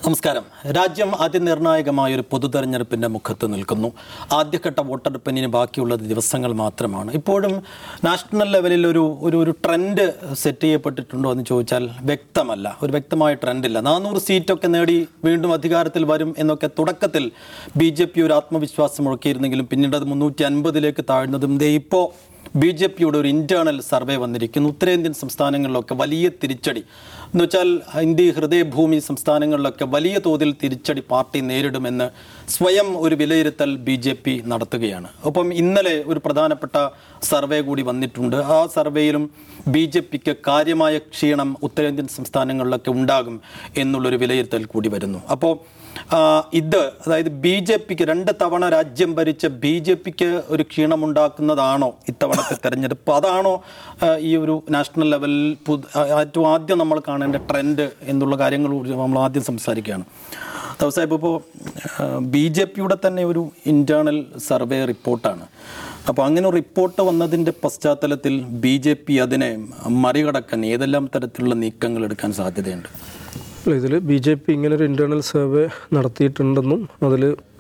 നമസ്കാരം രാജ്യം അതിനിർണായകമായ ഒരു പൊതു തെരഞ്ഞെടുപ്പിന്റെ മുഖത്ത് നിൽക്കുന്നു ആദ്യഘട്ട വോട്ടെടുപ്പിന് ബാക്കിയുള്ള ദിവസങ്ങൾ മാത്രമാണ് ഇപ്പോഴും നാഷണൽ ലെവലിൽ ഒരു ഒരു ഒരു ട്രെൻഡ് സെറ്റ് ചെയ്യപ്പെട്ടിട്ടുണ്ടോ എന്ന് ചോദിച്ചാൽ വ്യക്തമല്ല ഒരു വ്യക്തമായ ട്രെൻഡില്ല നാനൂറ് സീറ്റൊക്കെ നേടി വീണ്ടും അധികാരത്തിൽ വരും എന്നൊക്കെ തുടക്കത്തിൽ ബി ജെ പി ഒരു ആത്മവിശ്വാസം മുഴക്കിയിരുന്നെങ്കിലും പിന്നീട് അത് മുന്നൂറ്റി അൻപതിലേക്ക് താഴ്ന്നതും ദേ ഇപ്പോൾ ബി ജെ പിയുടെ ഒരു ഇന്റേണൽ സർവേ വന്നിരിക്കുന്നു ഉത്തരേന്ത്യൻ സംസ്ഥാനങ്ങളിലൊക്കെ വലിയ തിരിച്ചടി എന്ന് വെച്ചാൽ ഇന്ത്യ ഹൃദയഭൂമി സംസ്ഥാനങ്ങളിലൊക്കെ വലിയ തോതിൽ തിരിച്ചടി പാർട്ടി നേരിടുമെന്ന് സ്വയം ഒരു വിലയിരുത്തൽ ബി ജെ പി നടത്തുകയാണ് ഒപ്പം ഇന്നലെ ഒരു പ്രധാനപ്പെട്ട സർവേ കൂടി വന്നിട്ടുണ്ട് ആ സർവേയിലും ബി ജെ പിക്ക് കാര്യമായ ക്ഷീണം ഉത്തരേന്ത്യൻ സംസ്ഥാനങ്ങളിലൊക്കെ ഉണ്ടാകും എന്നുള്ളൊരു വിലയിരുത്തൽ കൂടി വരുന്നു അപ്പോൾ ആ, ഇത് അതായത് ബി ജെ പിക്ക് രണ്ട് തവണ രാജ്യം ഭരിച്ച ബി ജെ പിക്ക് ഒരു ക്ഷീണമുണ്ടാക്കുന്നതാണോ ഇത്തവണത്തെ തെരഞ്ഞെടുപ്പ് അതാണോ ആ, ഈ ഒരു നാഷണൽ ലെവലിൽ പുത്- ആ, ഏറ്റവും ആദ്യം നമ്മൾ കാണേണ്ട ട്രെൻഡ് എന്നുള്ള കാര്യങ്ങൾ കുറിച്ച് നമ്മൾ ആദ്യം സംസാരിക്കുകയാണ് സാഹിബ് ഇപ്പോൾ ബി ജെ പിയുടെ തന്നെ ഒരു ഇൻറ്റേർണൽ സർവേ റിപ്പോർട്ടാണ് അപ്പോൾ അങ്ങനെ ഒരു റിപ്പോർട്ട് വന്നതിൻ്റെ പശ്ചാത്തലത്തിൽ ബി ജെ പി അതിനെ മറികടക്കാൻ ഏതെല്ലാം തരത്തിലുള്ള നീക്കങ്ങൾ എടുക്കാൻ സാധ്യതയുണ്ട് അല്ല ഇതിൽ ബി ജെ പി ഇങ്ങനെ ഒരു ഇൻറ്റേർണൽ സർവേ നടത്തിയിട്ടുണ്ടെന്നും അതിൽ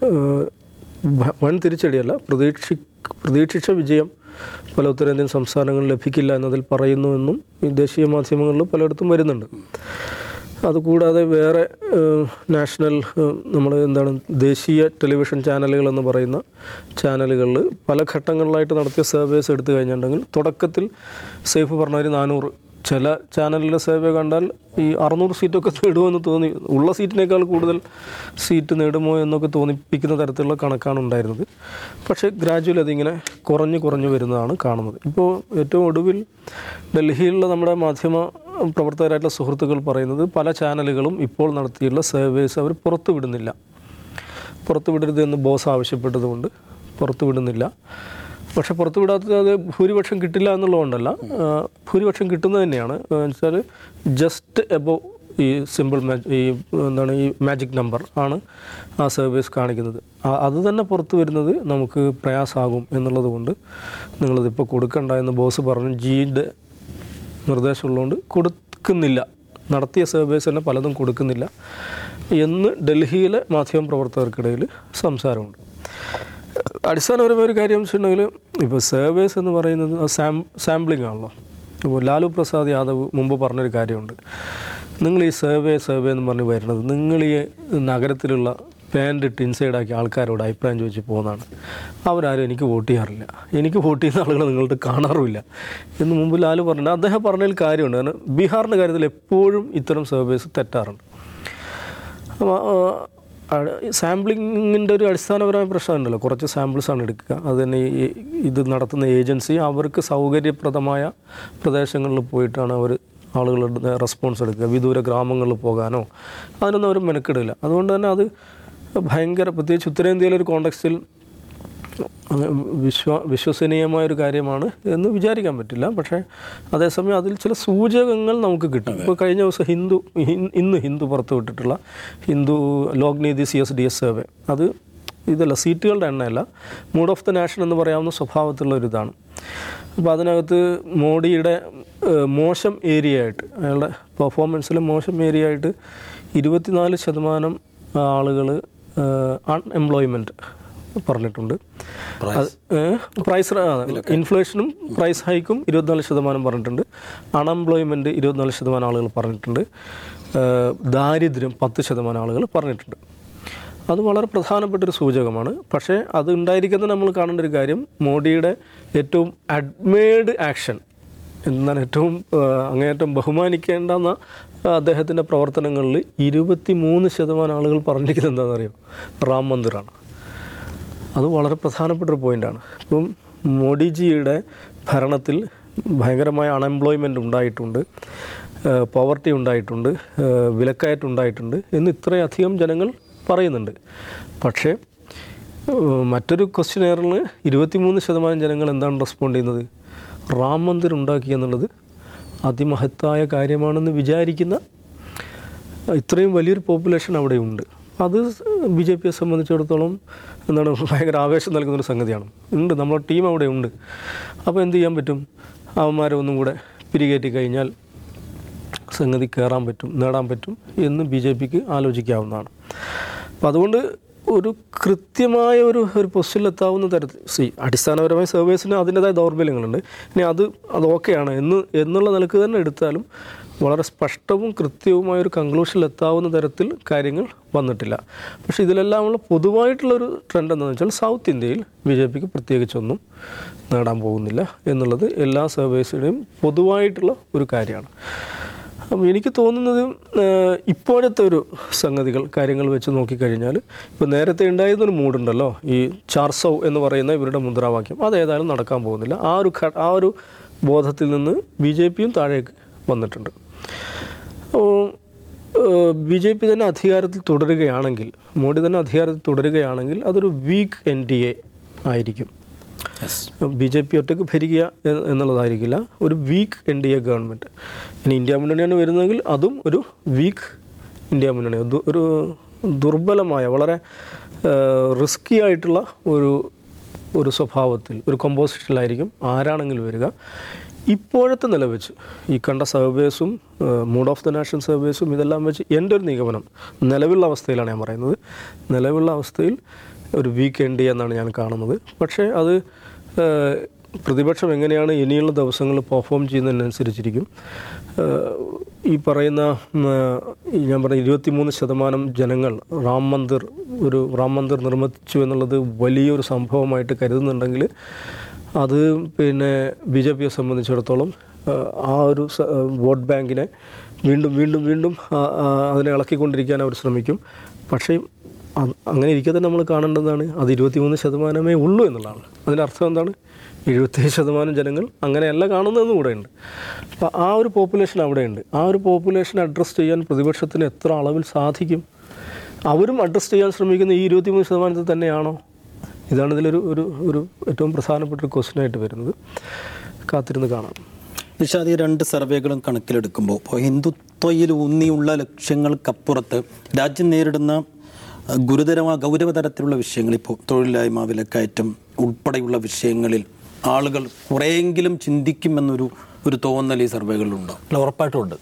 വൻ തിരിച്ചടിയല്ല പ്രതീക്ഷി പ്രതീക്ഷിച്ച വിജയം പല ഉത്തരേന്ത്യൻ സംസ്ഥാനങ്ങളിൽ ലഭിക്കില്ല എന്നതിൽ പറയുന്നുവെന്നും ഈ ദേശീയ മാധ്യമങ്ങളിൽ പലയിടത്തും വരുന്നുണ്ട് അതുകൂടാതെ വേറെ ഏഹ്, നാഷണൽ നമ്മൾ എന്താണ് ദേശീയ ടെലിവിഷൻ ചാനലുകൾ എന്ന് പറയുന്ന ചാനലുകളിൽ പല ഘട്ടങ്ങളിലായിട്ട് നടത്തിയ സർവേസ് എടുത്തു കഴിഞ്ഞിട്ടുണ്ടെങ്കിൽ തുടക്കത്തിൽ സേഫ് പറഞ്ഞ ഒരു നാനൂറ് ചില ചാനലിലെ സർവേ കണ്ടാൽ ഈ അറുന്നൂറ് സീറ്റൊക്കെ നേടുമെന്ന് തോന്നി ഉള്ള സീറ്റിനേക്കാൾ കൂടുതൽ സീറ്റ് നേടുമോ എന്നൊക്കെ തോന്നിപ്പിക്കുന്ന തരത്തിലുള്ള കണക്കാണ് ഉണ്ടായിരുന്നത് പക്ഷേ ഗ്രാജുവൽ അതിങ്ങനെ കുറഞ്ഞു കുറഞ്ഞു വരുന്നതാണ് കാണുന്നത് ഇപ്പോൾ ഏറ്റവും ഒടുവിൽ ഡൽഹിയിലുള്ള നമ്മുടെ മാധ്യമ പ്രവർത്തകരായിട്ടുള്ള സുഹൃത്തുക്കൾ പറയുന്നത് പല ചാനലുകളും ഇപ്പോൾ നടത്തിയുള്ള സർവേസ് അവർ പുറത്തു വിടുന്നില്ല പുറത്തു വിടരുത് എന്ന് ബോസ് ആവശ്യപ്പെട്ടതുകൊണ്ട് പുറത്തു വിടുന്നില്ല പക്ഷെ പുറത്തു വിടാത്തത് അത് ഭൂരിപക്ഷം കിട്ടില്ല എന്നുള്ളതുകൊണ്ടല്ല ആ, ഭൂരിപക്ഷം കിട്ടുന്നത് തന്നെയാണ് വെച്ചാൽ ജസ്റ്റ് എബോ ഈ സിമ്പിൾ ഈ എന്താണ് ഈ മാജിക് നമ്പർ ആണ് ആ സർവീസ് കാണിക്കുന്നത് ആ- അത് തന്നെ പുറത്തു വരുന്നത് നമുക്ക് പ്രയാസമാകും എന്നുള്ളത് കൊണ്ട് നിങ്ങളിതിപ്പോൾ കൊടുക്കണ്ട എന്ന് ബോസ് പറഞ്ഞു ജിയുടെ നിർദ്ദേശമുള്ളതുകൊണ്ട് കൊടുക്കുന്നില്ല നടത്തിയ സർവേസ് തന്നെ പലതും കൊടുക്കുന്നില്ല എന്ന് ഡൽഹിയിലെ മാധ്യമ പ്രവർത്തകർക്കിടയിൽ സംസാരമുണ്ട് അടിസ്ഥാനപരമായ ഒരു കാര്യം വെച്ചിട്ടുണ്ടെങ്കിൽ ഇപ്പോൾ സർവേസ് എന്ന് പറയുന്നത് സാം സാമ്പിളിംഗ് ആണല്ലോ ഇപ്പോൾ ലാലു പ്രസാദ് യാദവ് മുമ്പ് പറഞ്ഞൊരു കാര്യമുണ്ട് നിങ്ങൾ ഈ സർവേ സർവേ എന്ന് പറഞ്ഞ് വരുന്നത് നിങ്ങൾ ഈ നഗരത്തിലുള്ള പാൻറ് ഇട്ട് ഇൻസൈഡാക്കി ആൾക്കാരോട് അഭിപ്രായം ചോദിച്ച് പോകുന്നതാണ് അവരാരും എനിക്ക് വോട്ട് ചെയ്യാറില്ല എനിക്ക് വോട്ട് ചെയ്യുന്ന ആളുകളെ നിങ്ങളുടെ കാണാറുമില്ല എന്ന് മുമ്പ് ലാലു പറഞ്ഞിട്ടുണ്ട് അദ്ദേഹം പറഞ്ഞതിൽ കാര്യമുണ്ട് കാരണം ബീഹാറിൻ്റെ കാര്യത്തിൽ എപ്പോഴും ഇത്തരം സർവേസ് തെറ്റാറുണ്ട് അപ്പോൾ സാമ്പിളിങ്ങിൻ്റെ ഒരു അടിസ്ഥാനപരമായ പ്രശ്നമുണ്ടല്ലോ കുറച്ച് സാമ്പിൾസാണ് എടുക്കുക അത് തന്നെ ഈ ഇത് നടത്തുന്ന ഏജൻസി അവർക്ക് സൗകര്യപ്രദമായ പ്രദേശങ്ങളിൽ പോയിട്ടാണ് അവർ ആളുകളുടെ റെസ്പോൺസ് എടുക്കുക വിദൂര ഗ്രാമങ്ങളിൽ പോകാനോ അതിനൊന്നും അവർ മെനക്കെടില്ല അതുകൊണ്ട് തന്നെ അത് ഭയങ്കര പ്രത്യേകിച്ച് ഉത്തരേന്ത്യയിലെ ഒരു കോണ്ടക്സ്റ്റിൽ അങ്ങ് വിശ്വ വിശ്വസനീയമായ ഒരു കാര്യമാണ് എന്ന് വിചാരിക്കാൻ പറ്റില്ല പക്ഷേ അതേസമയം അതിൽ ചില സൂചകങ്ങൾ നമുക്ക് കിട്ടും ഇപ്പോൾ കഴിഞ്ഞ ദിവസം ഹിന്ദു ഹിൻ- ഇന്ന് ഹിന്ദു പുറത്തുവിട്ടിട്ടുള്ള Hindu Lokniti C S D S survey അത് ഇതല്ല സീറ്റുകളുടെ എണ്ണയല്ല മൂഡ് ഓഫ് ദ നാഷൻ എന്ന് പറയാവുന്ന സ്വഭാവത്തിലുള്ള ഒരു ഇതാണ് അപ്പോൾ അതിനകത്ത് മോഡിയുടെ ഏഹ്, മോശം ഏരിയ ആയിട്ട് അയാളുടെ പെർഫോമൻസിൽ മോശം ഏരിയ ആയിട്ട് ഇരുപത്തിനാല് ശതമാനം ആളുകൾ അൺഎംപ്ലോയ്മെൻറ്റ് പറഞ്ഞിട്ടുണ്ട് അത്, ഏഹ്, പ്രൈസ് ഇൻഫ്ലേഷനും പ്രൈസ് ഹൈക്കും ഇരുപത്തിനാല് ശതമാനം പറഞ്ഞിട്ടുണ്ട് അൺഎംപ്ലോയ്മെൻറ്റ് ഇരുപത്തിനാല് ശതമാനം ആളുകൾ പറഞ്ഞിട്ടുണ്ട് ഏഹ്, ദാരിദ്ര്യം പത്ത് ശതമാനം ആളുകൾ പറഞ്ഞിട്ടുണ്ട് അത് വളരെ പ്രധാനപ്പെട്ട ഒരു സൂചകമാണ് പക്ഷേ അത് ഉണ്ടായിരിക്കുന്നത് നമ്മൾ കാണേണ്ട ഒരു കാര്യം മോഡിയുടെ ഏറ്റവും അഡ്മേഡ് ആക്ഷൻ എന്നാൽ ഏറ്റവും ആ, അങ്ങേയറ്റം ബഹുമാനിക്കേണ്ടെന്ന അദ്ദേഹത്തിൻ്റെ പ്രവർത്തനങ്ങളിൽ ഇരുപത്തി മൂന്ന് ശതമാനം ആളുകൾ പറഞ്ഞിരിക്കുന്നത് എന്താണെന്നറിയോ റാം മന്ദിറാണ് അത് വളരെ പ്രധാനപ്പെട്ട ഒരു പോയിൻ്റാണ് ഇപ്പം മോഡിജിയുടെ ഭരണത്തിൽ ഭയങ്കരമായ അൺഎംപ്ലോയ്മെൻ്റ് ഉണ്ടായിട്ടുണ്ട് പോവർട്ടി ഉണ്ടായിട്ടുണ്ട് ഏഹ് വിലക്കയറ്റം ഉണ്ടായിട്ടുണ്ട് എന്ന് ഇത്രയധികം ജനങ്ങൾ പറയുന്നുണ്ട് പക്ഷേ ഏഹ് മറ്റൊരു ക്വസ്റ്റ്യനെയറിൽ ഇരുപത്തിമൂന്ന് ശതമാനം ജനങ്ങൾ എന്താണ് റെസ്പോണ്ട് ചെയ്യുന്നത് റാം മന്ദിർ ഉണ്ടാക്കി എന്നുള്ളത് അതിമഹത്തായ കാര്യമാണെന്ന് വിചാരിക്കുന്ന ഇത്രയും വലിയൊരു പോപ്പുലേഷൻ അവിടെ ഉണ്ട് അത് ബി ജെ പിയെ സംബന്ധിച്ചിടത്തോളം എന്താണ് ഭയങ്കര ആവേശം നൽകുന്നൊരു സംഗതിയാണ് ഉണ്ട് നമ്മുടെ ടീം അവിടെ ഉണ്ട് അപ്പോൾ എന്ത് ചെയ്യാൻ പറ്റും അവന്മാരെ ഒന്നും കൂടെ പിരികേറ്റി കഴിഞ്ഞാൽ സംഗതി കയറാൻ പറ്റും നേടാൻ പറ്റും എന്ന് ബി ജെ പിക്ക് ആലോചിക്കാവുന്നതാണ് അപ്പം അതുകൊണ്ട് ഒരു കൃത്യമായ ഒരു ഒരു പൊസിഷനിലെത്താവുന്ന തരത്തിൽ സി അടിസ്ഥാനപരമായ സർവീസിന് അതിൻ്റെതായ ദൗർബല്യങ്ങളുണ്ട് ഇനി അത് അത് ഓക്കെയാണ് എന്ന് എന്നുള്ള നിലക്ക് തന്നെ എടുത്താലും വളരെ സ്പഷ്ടവും കൃത്യവുമായ ഒരു കൺക്ലൂഷനിലെത്താവുന്ന തരത്തിൽ കാര്യങ്ങൾ വന്നിട്ടില്ല പക്ഷേ ഇതിലെല്ലാമുള്ള പൊതുവായിട്ടുള്ളൊരു ട്രെൻഡ് എന്താണെന്ന് വെച്ചാൽ സൗത്ത് ഇന്ത്യയിൽ ബി ജെ പിക്ക് പ്രത്യേകിച്ചൊന്നും നേടാൻ പോകുന്നില്ല എന്നുള്ളത് എല്ലാ സർവീസിൻ്റെയും പൊതുവായിട്ടുള്ള ഒരു കാര്യമാണ് അപ്പം എനിക്ക് തോന്നുന്നത് ഏഹ്, ഇപ്പോഴത്തെ ഒരു സംഗതികൾ കാര്യങ്ങൾ വെച്ച് നോക്കിക്കഴിഞ്ഞാൽ ഇപ്പോൾ നേരത്തെ ഉണ്ടായിരുന്നൊരു മൂഡുണ്ടല്ലോ ഈ ചാർസൗ എന്ന് പറയുന്ന ഇവരുടെ മുദ്രാവാക്യം അത് ഏതായാലും നടക്കാൻ പോകുന്നില്ല ആ ഒരു ഘ- ആ ഒരു ബോധത്തിൽ നിന്ന് ബി ജെ പിയും താഴേക്ക് വന്നിട്ടുണ്ട് ബി ജെ പി തന്നെ അധികാരത്തിൽ തുടരുകയാണെങ്കിൽ മോഡി തന്നെ അധികാരത്തിൽ തുടരുകയാണെങ്കിൽ അതൊരു വീക്ക് എൻ ഡി എ ആയിരിക്കും ബി ജെ പി ഒറ്റയ്ക്ക് ഭരിക്കുക എ- എന്നുള്ളതായിരിക്കില്ല ഒരു weak N D A government ഇനി ഇന്ത്യ മുന്നണിയാണ് വരുന്നതെങ്കിൽ അതും ഒരു വീക്ക് ഇന്ത്യ മുന്നണി ദു- ഒരു ദുർബലമായ വളരെ റിസ്കി ആയിട്ടുള്ള ഒരു ഒരു സ്വഭാവത്തിൽ ഒരു കൊമ്പോസിഷനിലായിരിക്കും ആരാണെങ്കിലും വരിക ഇപ്പോഴത്തെ നില വെച്ച് ഈ കണ്ട സർവേസും മൂഡ് ഓഫ് ദ നാഷൻ സർവേസും ഇതെല്ലാം വെച്ച് എൻ്റെ ഒരു നിഗമനം നിലവിലുള്ള അവസ്ഥയിലാണ് ഞാൻ പറയുന്നത് നിലവിലുള്ള അവസ്ഥയിൽ ഒരു വീക്ക് എൻ ഡി എന്നാണ് ഞാൻ കാണുന്നത് പക്ഷേ അത് ഏഹ്, പ്രതിപക്ഷം എങ്ങനെയാണ് ഇനിയുള്ള ദിവസങ്ങൾ പെർഫോം ചെയ്യുന്നതിനനുസരിച്ചിരിക്കും ഏഹ്, ഈ പറയുന്ന ഉം, ഈ ഞാൻ പറഞ്ഞ ഇരുപത്തിമൂന്ന് ശതമാനം ജനങ്ങൾ റാം മന്ദിർ ഒരു റാം മന്ദിർ നിർമ്മിച്ചു എന്നുള്ളത് വലിയൊരു സംഭവമായിട്ട് കരുതുന്നുണ്ടെങ്കിൽ അത് പിന്നെ ബി ജെ പിയെ സംബന്ധിച്ചിടത്തോളം ഏഹ്, ആ ഒരു സ- ഏഹ്, വോട്ട് ബാങ്കിനെ വീണ്ടും വീണ്ടും വീണ്ടും ആ- ആ- അതിനെ ഇളക്കിക്കൊണ്ടിരിക്കാൻ അവർ ശ്രമിക്കും പക്ഷേ അത് അങ്ങനെ ഇരിക്കാതെ നമ്മൾ കാണേണ്ടതാണ് അത് ഇരുപത്തിമൂന്ന് ശതമാനമേ ഉള്ളൂ എന്നുള്ളതാണ് അതിൻ്റെ അർത്ഥം എന്താണ് എഴുപത്തേഴ് ശതമാനം ജനങ്ങൾ അങ്ങനെയല്ല കാണുന്നതെന്നും കൂടെ ഉണ്ട് അപ്പോൾ ആ ഒരു പോപ്പുലേഷൻ അവിടെയുണ്ട് ആ ഒരു പോപ്പുലേഷൻ അഡ്രസ്സ് ചെയ്യാൻ പ്രതിപക്ഷത്തിന് എത്ര അളവിൽ സാധിക്കും അവരും അഡ്രസ്സ് ചെയ്യാൻ ശ്രമിക്കുന്ന ഈ ഇരുപത്തിമൂന്ന് ശതമാനത്തിൽ തന്നെയാണോ ഇതാണ് ഇതിലൊരു ഒരു ഒരു ഏറ്റവും പ്രധാനപ്പെട്ട ഒരു ക്വസ്റ്റ്യനായിട്ട് വരുന്നത് കാത്തിരുന്ന് കാണാം നിഷാദ് ഈ രണ്ട് സർവേകളും കണക്കിലെടുക്കുമ്പോൾ ഇപ്പോൾ ഹിന്ദുത്വയിൽ ഊന്നിയുള്ള ലക്ഷ്യങ്ങൾക്കപ്പുറത്ത് രാജ്യം നേരിടുന്ന അഹ്, ഗുരുതരമായ ഗൗരവതരത്തിലുള്ള വിഷയങ്ങൾ ഇപ്പോൾ തൊഴിലില്ലായ്മ വിലക്കയറ്റം ഉൾപ്പെടെയുള്ള വിഷയങ്ങളിൽ ആളുകൾ കുറേയെങ്കിലും ചിന്തിക്കുമെന്നൊരു ഒരു തോന്നൽ ഈ സർവേകളിലുണ്ടോ അല്ല ഉറപ്പായിട്ടും ഉണ്ട്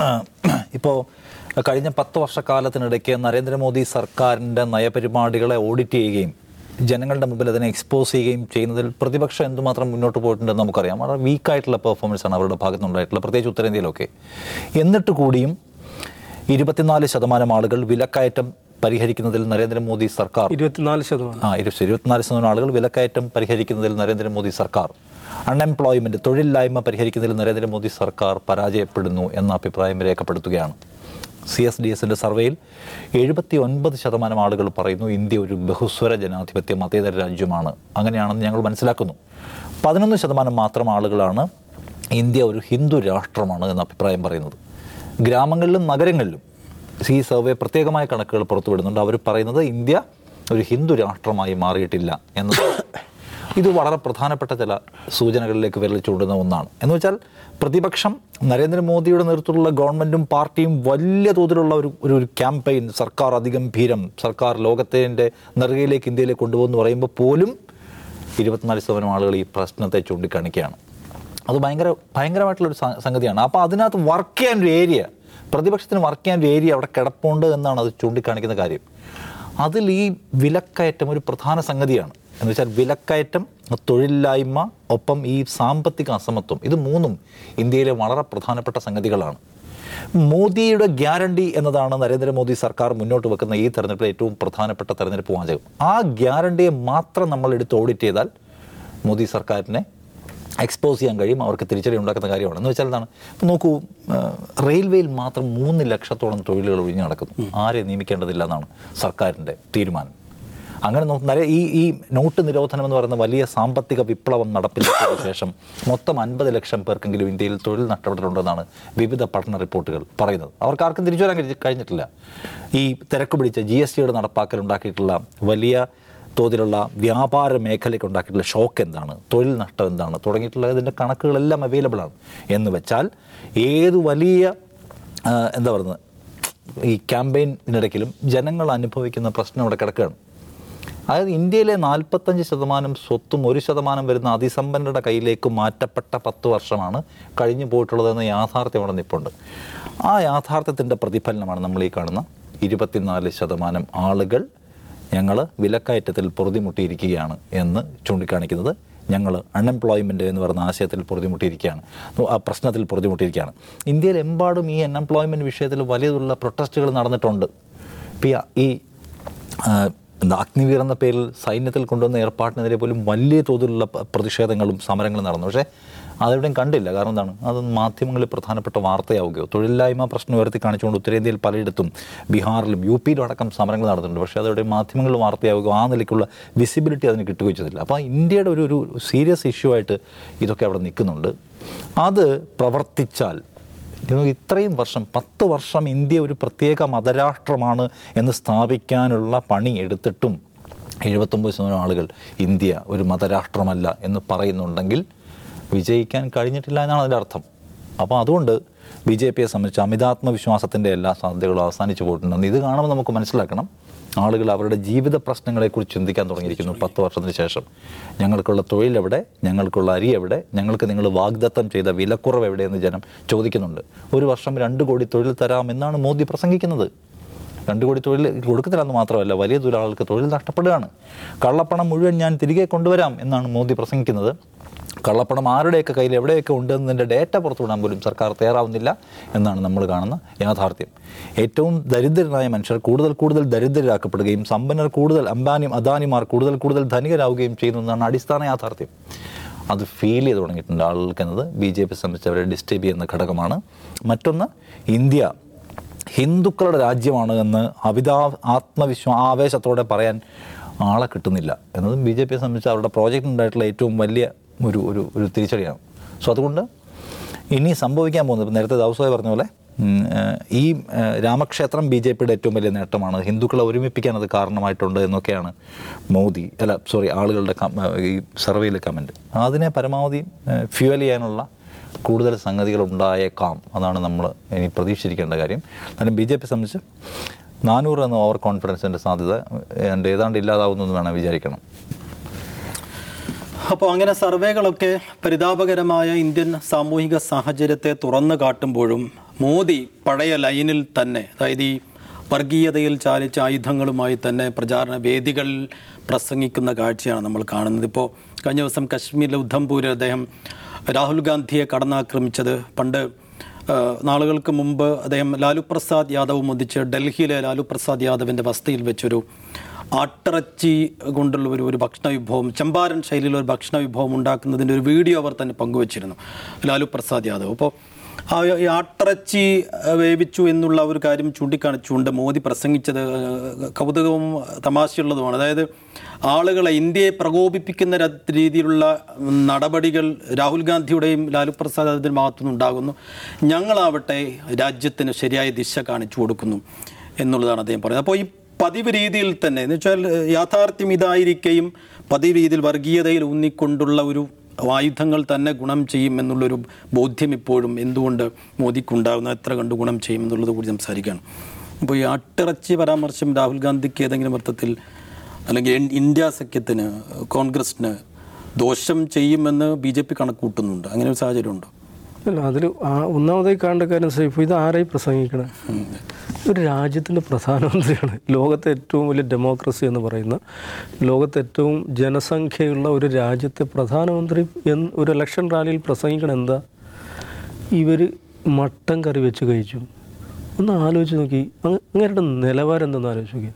ഇപ്പോൾ കഴിഞ്ഞ പത്ത് വർഷക്കാലത്തിനിടയ്ക്ക് നരേന്ദ്രമോദി സർക്കാരിൻ്റെ നയപരിപാടികളെ ഓഡിറ്റ് ചെയ്യുകയും ജനങ്ങളുടെ മുമ്പിൽ അതിനെ എക്സ്പോസ് ചെയ്യുകയും ചെയ്യുന്നതിൽ പ്രതിപക്ഷം എന്തുമാത്രം മുന്നോട്ട് പോയിട്ടുണ്ടെന്ന് നമുക്കറിയാം വളരെ വീക്കായിട്ടുള്ള പെർഫോമൻസ് ആണ് അവരുടെ ഭാഗത്തുനിന്നുണ്ടായിട്ടുള്ളത് പ്രത്യേകിച്ച് ഉത്തരേന്ത്യയിലൊക്കെ എന്നിട്ട് കൂടിയും ഇരുപത്തിനാല് ശതമാനം ആളുകൾ വിലക്കയറ്റം പരിഹരിക്കുന്നതിൽ നരേന്ദ്രമോദി സർക്കാർ ഇരുപത്തിനാല് ശതമാനം ആ ഇരുപത്തി ഇരുപത്തിനാല് ശതമാനം ആളുകൾ വിലക്കയറ്റം പരിഹരിക്കുന്നതിൽ നരേന്ദ്രമോദി സർക്കാർ അൺഎംപ്ലോയ്മെന്റ് തൊഴിലില്ലായ്മ പരിഹരിക്കുന്നതിൽ നരേന്ദ്രമോദി സർക്കാർ പരാജയപ്പെടുന്നു എന്ന അഭിപ്രായം രേഖപ്പെടുത്തുകയാണ് സി എസ് ഡി എസിൻ്റെ സർവേയിൽ എഴുപത്തി ഒൻപത് ശതമാനം ആളുകൾ പറയുന്നു ഇന്ത്യ ഒരു ബഹുസ്വര ജനാധിപത്യ മതേതര രാജ്യമാണ് അങ്ങനെയാണെന്ന് ഞങ്ങൾ മനസ്സിലാക്കുന്നു പതിനൊന്ന് ശതമാനം മാത്രം ആളുകളാണ് ഇന്ത്യ ഒരു ഹിന്ദു രാഷ്ട്രമാണ് എന്ന അഭിപ്രായം പറയുന്നത് ഗ്രാമങ്ങളിലും നഗരങ്ങളിലും ഈ സർവേ പ്രത്യേകമായ കണക്കുകൾ പുറത്തുവിടുന്നുണ്ട് അവർ പറയുന്നത് ഇന്ത്യ ഒരു ഹിന്ദു രാഷ്ട്രമായി മാറിയിട്ടില്ല എന്നത് ഇത് വളരെ പ്രധാനപ്പെട്ട ചില സൂചനകളിലേക്ക് വിരൽ ചൂണ്ടുന്ന ഒന്നാണ് എന്ന് വെച്ചാൽ പ്രതിപക്ഷം നരേന്ദ്രമോദിയുടെ നേതൃത്വത്തിലുള്ള ഗവൺമെൻറ്റും പാർട്ടിയും വലിയ തോതിലുള്ള ഒരു ഒരു ഒരു ക്യാമ്പയിൻ സർക്കാർ അതിഗംഭീരം സർക്കാർ ലോകത്തിൻ്റെ നെറുകയിലേക്ക് ഇന്ത്യയിലേക്ക് കൊണ്ടുപോകുന്നു പറയുമ്പോൾ പോലും ഇരുപത്തിനാല് ശതമാനം ആളുകൾ ഈ പ്രശ്നത്തെ ചൂണ്ടിക്കാണിക്കുകയാണ് അത് ഭയങ്കര ഭയങ്കരമായിട്ടുള്ളൊരു സ- സംഗതിയാണ് അപ്പോൾ അതിനകത്ത് വർക്ക് ചെയ്യാൻ ഒരു ഏരിയ പ്രതിപക്ഷത്തിന് വർക്ക് ചെയ്യാൻ ഒരു ഏരിയ അവിടെ കിടപ്പുണ്ട് എന്നാണ് അത് ചൂണ്ടിക്കാണിക്കുന്ന കാര്യം അതിൽ ഈ വിലക്കയറ്റം ഒരു പ്രധാന സംഗതിയാണ് എന്ന് വെച്ചാൽ വിലക്കയറ്റം തൊഴിലില്ലായ്മ ഒപ്പം ഈ സാമ്പത്തിക അസമത്വം ഇത് മൂന്നും ഇന്ത്യയിലെ വളരെ പ്രധാനപ്പെട്ട സംഗതികളാണ് മോദിയുടെ ഗ്യാരണ്ടി എന്നതാണ് നരേന്ദ്രമോദി സർക്കാർ മുന്നോട്ട് വെക്കുന്ന ഈ തെരഞ്ഞെടുപ്പിലെ ഏറ്റവും പ്രധാനപ്പെട്ട തെരഞ്ഞെടുപ്പ് വാചകം ആ ഗ്യാരണ്ടിയെ മാത്രം നമ്മൾ എടുത്ത് ഓഡിറ്റ് ചെയ്താൽ മോദി സർക്കാരിനെ എക്സ്പോസ് ചെയ്യാൻ കഴിയും അവർക്ക് തിരിച്ചടി ഉണ്ടാക്കുന്ന കാര്യമാണ് എന്ന് വെച്ചാൽ എന്താണ് ഇപ്പം നോക്കൂ ആ, റെയിൽവേയിൽ മാത്രം മൂന്ന് ലക്ഷത്തോളം തൊഴിലുകൾ ഒഴിഞ്ഞു നടക്കുന്നു ആരെ നിയമിക്കേണ്ടതില്ല എന്നാണ് സർക്കാരിൻ്റെ തീരുമാനം അങ്ങനെ നോ- നര- ഈ ഈ നോട്ട് നിരോധനം എന്ന് പറയുന്ന വലിയ സാമ്പത്തിക വിപ്ലവം നടപ്പിലാക്കിയ ശേഷം മൊത്തം അൻപത് ലക്ഷം പേർക്കെങ്കിലും ഇന്ത്യയിൽ തൊഴിൽ നഷ്ടപ്പെട്ടിട്ടുണ്ടെന്നാണ് വിവിധ പഠന റിപ്പോർട്ടുകൾ പറയുന്നത് അവർക്ക് ആർക്കും തിരിച്ചു വരാൻ കഴി- കഴിഞ്ഞിട്ടില്ല ഈ തിരക്ക് പിടിച്ച ജി എസ് ടിയുടെ നടപ്പാക്കൽ ഉണ്ടാക്കിയിട്ടുള്ള വലിയ തോതിലുള്ള വ്യാപാര മേഖലയ്ക്ക് ഉണ്ടാക്കിയിട്ടുള്ള ഷോക്ക് എന്താണ് തൊഴിൽ നഷ്ടം എന്താണ് തുടങ്ങിയിട്ടുള്ള ഇതിൻ്റെ കണക്കുകളെല്ലാം അവൈലബിൾ ആണ് എന്ന് വെച്ചാൽ ഏത് വലിയ ആ, എന്താ പറയുന്നത് ഈ ക്യാമ്പയിനിടയ്ക്കിലും ജനങ്ങൾ അനുഭവിക്കുന്ന പ്രശ്നം അവിടെ കിടക്കുകയാണ് അതായത് ഇന്ത്യയിലെ നാൽപ്പത്തഞ്ച് ശതമാനം സ്വത്തും ഒരു ശതമാനം വരുന്ന അതിസമ്പന്നരുടെ കയ്യിലേക്ക് മാറ്റപ്പെട്ട പത്ത് വർഷമാണ് കഴിഞ്ഞു പോയിട്ടുള്ളതെന്ന യാഥാർത്ഥ്യം അവിടെ നിൽപ്പുണ്ട് ആ യാഥാർത്ഥ്യത്തിൻ്റെ പ്രതിഫലനമാണ് നമ്മൾ ഈ കാണുന്ന ഇരുപത്തിനാല് ശതമാനം ആളുകൾ ഞങ്ങൾ വിലക്കയറ്റത്തിൽ പൊറുതിമുട്ടിയിരിക്കുകയാണ് എന്ന് ചൂണ്ടിക്കാണിക്കുന്നത് ഞങ്ങൾ അൺഎംപ്ലോയ്മെൻറ്റ് എന്ന് പറയുന്ന ആശയത്തിൽ പൊറുതിമുട്ടിയിരിക്കുകയാണ് ആ പ്രശ്നത്തിൽ പൊറുതിമുട്ടിയിരിക്കുകയാണ് ഇന്ത്യയിലെമ്പാടും ഈ അൺഎംപ്ലോയ്മെൻറ്റ് വിഷയത്തിൽ വലിയതുള്ള പ്രൊട്ടസ്റ്റുകൾ നടന്നിട്ടുണ്ട് ഇപ്പം ഈ- ഈ ആ, എന്താ അഗ്നിവീർ എന്ന പേരിൽ സൈന്യത്തിൽ കൊണ്ടുവന്ന ഏർപ്പാട്ടിനെതിരെ പോലും വലിയ തോതിലുള്ള പ- പ്രതിഷേധങ്ങളും സമരങ്ങളും നടന്നു പക്ഷേ അതെവിടെയും കണ്ടില്ല കാരണം എന്താണ് അത് മാധ്യമങ്ങളിൽ പ്രധാനപ്പെട്ട വാർത്തയാവുകയോ തൊഴിലില്ലായ്മ പ്രശ്നം ഉയർത്തി കാണിച്ചുകൊണ്ട് ഉത്തരേന്ത്യയിൽ പലയിടത്തും ബീഹാറിലും യു പിയിലും അടക്കം സമരങ്ങൾ നടന്നിട്ടുണ്ട് പക്ഷേ അതെവിടെ മാധ്യമങ്ങളിൽ വാർത്തയാവുകയോ ആ നിലയ്ക്കുള്ള വിസിബിലിറ്റി അതിന് കിട്ടുകയോ ചെയ്തില്ല അപ്പോൾ ഇന്ത്യയുടെ ഒരു ഒരു സീരിയസ് ഇഷ്യൂ ആയിട്ട് ഇതൊക്കെ അവിടെ നിൽക്കുന്നുണ്ട് അത് പ്രവർത്തിച്ചാൽ ഇത് ഇത്രയും വർഷം പത്ത് വർഷം ഇന്ത്യ ഒരു പ്രത്യേക മതരാഷ്ട്രമാണ് എന്ന് സ്ഥാപിക്കാനുള്ള പണി എടുത്തിട്ടും എഴുപത്തൊമ്പത് ശതമാനം ആളുകൾ ഇന്ത്യ ഒരു മതരാഷ്ട്രമല്ല എന്ന് പറയുന്നുണ്ടെങ്കിൽ വിജയിക്കാൻ കഴിഞ്ഞിട്ടില്ല എന്നാണ് അതിൻ്റെ അർത്ഥം അപ്പോൾ അതുകൊണ്ട് ബി ജെ പിയെ സംബന്ധിച്ച് അമിതാത്മവിശ്വാസത്തിൻ്റെ എല്ലാ സാധ്യതകളും അവസാനിച്ചു പോയിട്ടുണ്ടെന്ന് ഇത് കാണുമ്പോൾ നമുക്ക് മനസ്സിലാക്കണം ആളുകൾ അവരുടെ ജീവിത പ്രശ്നങ്ങളെക്കുറിച്ച് ചിന്തിക്കാൻ തുടങ്ങിയിരിക്കുന്നു പത്ത് വർഷത്തിന് ശേഷം ഞങ്ങൾക്കുള്ള തൊഴിൽ എവിടെ ഞങ്ങൾക്കുള്ള അരി എവിടെ ഞങ്ങൾക്ക് നിങ്ങൾ വാഗ്ദത്തം ചെയ്ത വിലക്കുറവ് എവിടെയെന്ന് ജനം ചോദിക്കുന്നുണ്ട് ഒരു വർഷം രണ്ട് കോടി തൊഴിൽ തരാമെന്നാണ് മോദി പ്രസംഗിക്കുന്നത് രണ്ട് കോടി തൊഴിൽ കൊടുക്കത്തില്ലെന്ന് മാത്രമല്ല വലിയ തോതിൽ ആൾക്ക് തൊഴിൽ നഷ്ടപ്പെടുകയാണ് കള്ളപ്പണം മുഴുവൻ ഞാൻ തിരികെ കൊണ്ടുവരാം എന്നാണ് മോദി പ്രസംഗിക്കുന്നത് കള്ളപ്പണം ആരുടെയൊക്കെ കയ്യിൽ എവിടെയൊക്കെ ഉണ്ടെന്നതിൻ്റെ ഡേറ്റ പുറത്തുവിടാൻ പോലും സർക്കാർ തയ്യാറാവുന്നില്ല എന്നാണ് നമ്മൾ കാണുന്ന യാഥാർത്ഥ്യം ഏറ്റവും ദരിദ്രരായ മനുഷ്യർ കൂടുതൽ കൂടുതൽ ദരിദ്രരാക്കപ്പെടുകയും സമ്പന്നർ കൂടുതൽ അംബാനി അദാനിമാർ കൂടുതൽ കൂടുതൽ ധനികരാവുകയും ചെയ്യുന്നു എന്നാണ് അടിസ്ഥാന യാഥാർത്ഥ്യം അത് ഫീൽ ചെയ്ത് തുടങ്ങിയിട്ടുണ്ട് ആളുകൾക്ക് എന്നത് ബി ജെ പി സംബന്ധിച്ച് അവരെ ഡിസ്റ്റർബ് ചെയ്യുന്ന ഘടകമാണ് മറ്റൊന്ന് ഇന്ത്യ ഹിന്ദുക്കളുടെ രാജ്യമാണ് എന്ന് അവിതാ ആത്മവിശ്വാ ആവേശത്തോടെ പറയാൻ ആളെ കിട്ടുന്നില്ല എന്നതും ബി ജെ പിയെ സംബന്ധിച്ച് അവരുടെ പ്രോജക്റ്റ് ഉണ്ടായിട്ടുള്ള ഏറ്റവും വലിയ ഒരു ഒരു ഒരു തിരിച്ചടിയാണ് സോ അതുകൊണ്ട് ഇനി സംഭവിക്കാൻ പോകുന്നത് ഇപ്പം നേരത്തെ ദാവസായി പറഞ്ഞ പോലെ ഉം, ഏഹ്, ഈ ഏഹ്, രാമക്ഷേത്രം ബി ജെ പിയുടെ ഏറ്റവും വലിയ നേട്ടമാണ് ഹിന്ദുക്കളെ ഒരുമിപ്പിക്കാൻ അത് കാരണമായിട്ടുണ്ട് എന്നൊക്കെയാണ് മോദി അല്ല സോറി ആളുകളുടെ കം- ഏഹ്, ഈ സർവേയിലെ കമൻറ്റ് അതിനെ പരമാവധി ഫ്യൂവൽ ചെയ്യാനുള്ള കൂടുതൽ സംഗതികൾ ഉണ്ടായേക്കാം അതാണ് നമ്മൾ ഇനി പ്രതീക്ഷിച്ചിരിക്കേണ്ട കാര്യം എന്നാലും ബി ജെ പി സംബന്ധിച്ച് നാനൂറ് എന്ന ഓവർ കോൺഫിഡൻസിൻ്റെ സാധ്യത ഏതാണ്ട് ഏതാണ്ട് ഇല്ലാതാവുന്നു എന്ന് വേണം വിചാരിക്കണം അപ്പോൾ അങ്ങനെ സർവേകളൊക്കെ പരിതാപകരമായ ഇന്ത്യൻ സാമൂഹിക സാഹചര്യത്തെ തുറന്നു കാട്ടുമ്പോഴും മോദി പഴയ ലൈനിൽ തന്നെ അതായത് ഈ വർഗീയതയിൽ ചാലിച്ച ആയുധങ്ങളുമായി തന്നെ പ്രചാരണ വേദികളിൽ പ്രസംഗിക്കുന്ന കാഴ്ചയാണ് നമ്മൾ കാണുന്നത് ഇപ്പോൾ കഴിഞ്ഞ ദിവസം കശ്മീരിലെ ഉദ്ധംപൂരിൽ അദ്ദേഹം രാഹുൽ ഗാന്ധിയെ കടന്നാക്രമിച്ചത് പണ്ട് ആ, നാളുകൾക്ക് മുമ്പ് അദ്ദേഹം ലാലു പ്രസാദ് യാദവ് മുതിച്ച് ഡൽഹിയിലെ ലാലു പ്രസാദ് യാദവിൻ്റെ വസതിയിൽ വെച്ചൊരു ആട്ടിറച്ചി കൊണ്ടുള്ള ഒരു ഒരു ഭക്ഷണ വിഭവം ചമ്പാരൻ ശൈലിയിലുള്ള ഒരു ഭക്ഷണ വിഭവം ഉണ്ടാക്കുന്നതിൻ്റെ ഒരു വീഡിയോ അവർ തന്നെ പങ്കുവച്ചിരുന്നു ലാലു പ്രസാദ് യാദവ് അപ്പോൾ ആ ഈ ആട്ടിറച്ചി ആ, വേവിച്ചു എന്നുള്ള ഒരു കാര്യം ചൂണ്ടിക്കാണിച്ചുകൊണ്ട് മോദി പ്രസംഗിച്ചത് ആ, കൗതുകവും തമാശയുള്ളതുമാണ് അതായത് ആളുകളെ ഇന്ത്യയെ പ്രകോപിപ്പിക്കുന്ന ര- രീതിയിലുള്ള നടപടികൾ രാഹുൽ ഗാന്ധിയുടെയും ലാലു പ്രസാദ് യാദവിൻ്റെ ഭാഗത്തുനിന്ന് ഉണ്ടാകുന്നു ഞങ്ങളാവട്ടെ രാജ്യത്തിന് ശരിയായ ദിശ കാണിച്ചു കൊടുക്കുന്നു എന്നുള്ളതാണ് അദ്ദേഹം പറയുന്നത് അപ്പോൾ ഈ പതിവ് രീതിയിൽ തന്നെ എന്ന് വെച്ചാൽ യാഥാർത്ഥ്യം ഇതായിരിക്കുകയും പതിവ് രീതിയിൽ വർഗീയതയിൽ ഊന്നിക്കൊണ്ടുള്ള ഒരു ആയുധങ്ങൾ തന്നെ ഗുണം ചെയ്യും എന്നുള്ളൊരു ബോധ്യം ഇപ്പോഴും എന്തുകൊണ്ട് മോദിക്കുണ്ടാകുന്ന എത്ര കണ്ട് ഗുണം ചെയ്യും എന്നുള്ളത് കൂടി സംസാരിക്കുകയാണ് അപ്പോൾ ഈ ആട്ടിറച്ചി പരാമർശം രാഹുൽ ഗാന്ധിക്ക് ഏതെങ്കിലും അർത്ഥത്തിൽ അല്ലെങ്കിൽ ഇൻ- ഇന്ത്യ സഖ്യത്തിന് കോൺഗ്രസിന് ദോഷം ചെയ്യുമെന്ന് ബി ജെ പി കണക്കൂട്ടുന്നുണ്ട് അങ്ങനെ ഒരു സാഹചര്യമുണ്ടോ അല്ല അതിൽ ഒന്നാമതായി കാണേണ്ട കാര്യം സൈഫ് ഇത് ആരായി പ്രസംഗിക്കണേ ഒരു രാജ്യത്തിൻ്റെ പ്രധാനമന്ത്രിയാണ് ലോകത്തെ ഏറ്റവും വലിയ ഡെമോക്രസി എന്ന് പറയുന്ന ലോകത്തെ ഏറ്റവും ജനസംഖ്യയുള്ള ഒരു രാജ്യത്തെ പ്രധാനമന്ത്രി എന്ന് ഒരു ഇലക്ഷൻ റാലിയിൽ പ്രസംഗിക്കണം എന്താ ഇവർ മട്ടൻ കറി വെച്ച് കഴിച്ചു ഒന്ന് ആലോചിച്ച് നോക്കി അങ്ങ് അങ്ങേരുടെ നിലവാരം എന്തെന്ന് ആലോചിച്ച് നോക്കി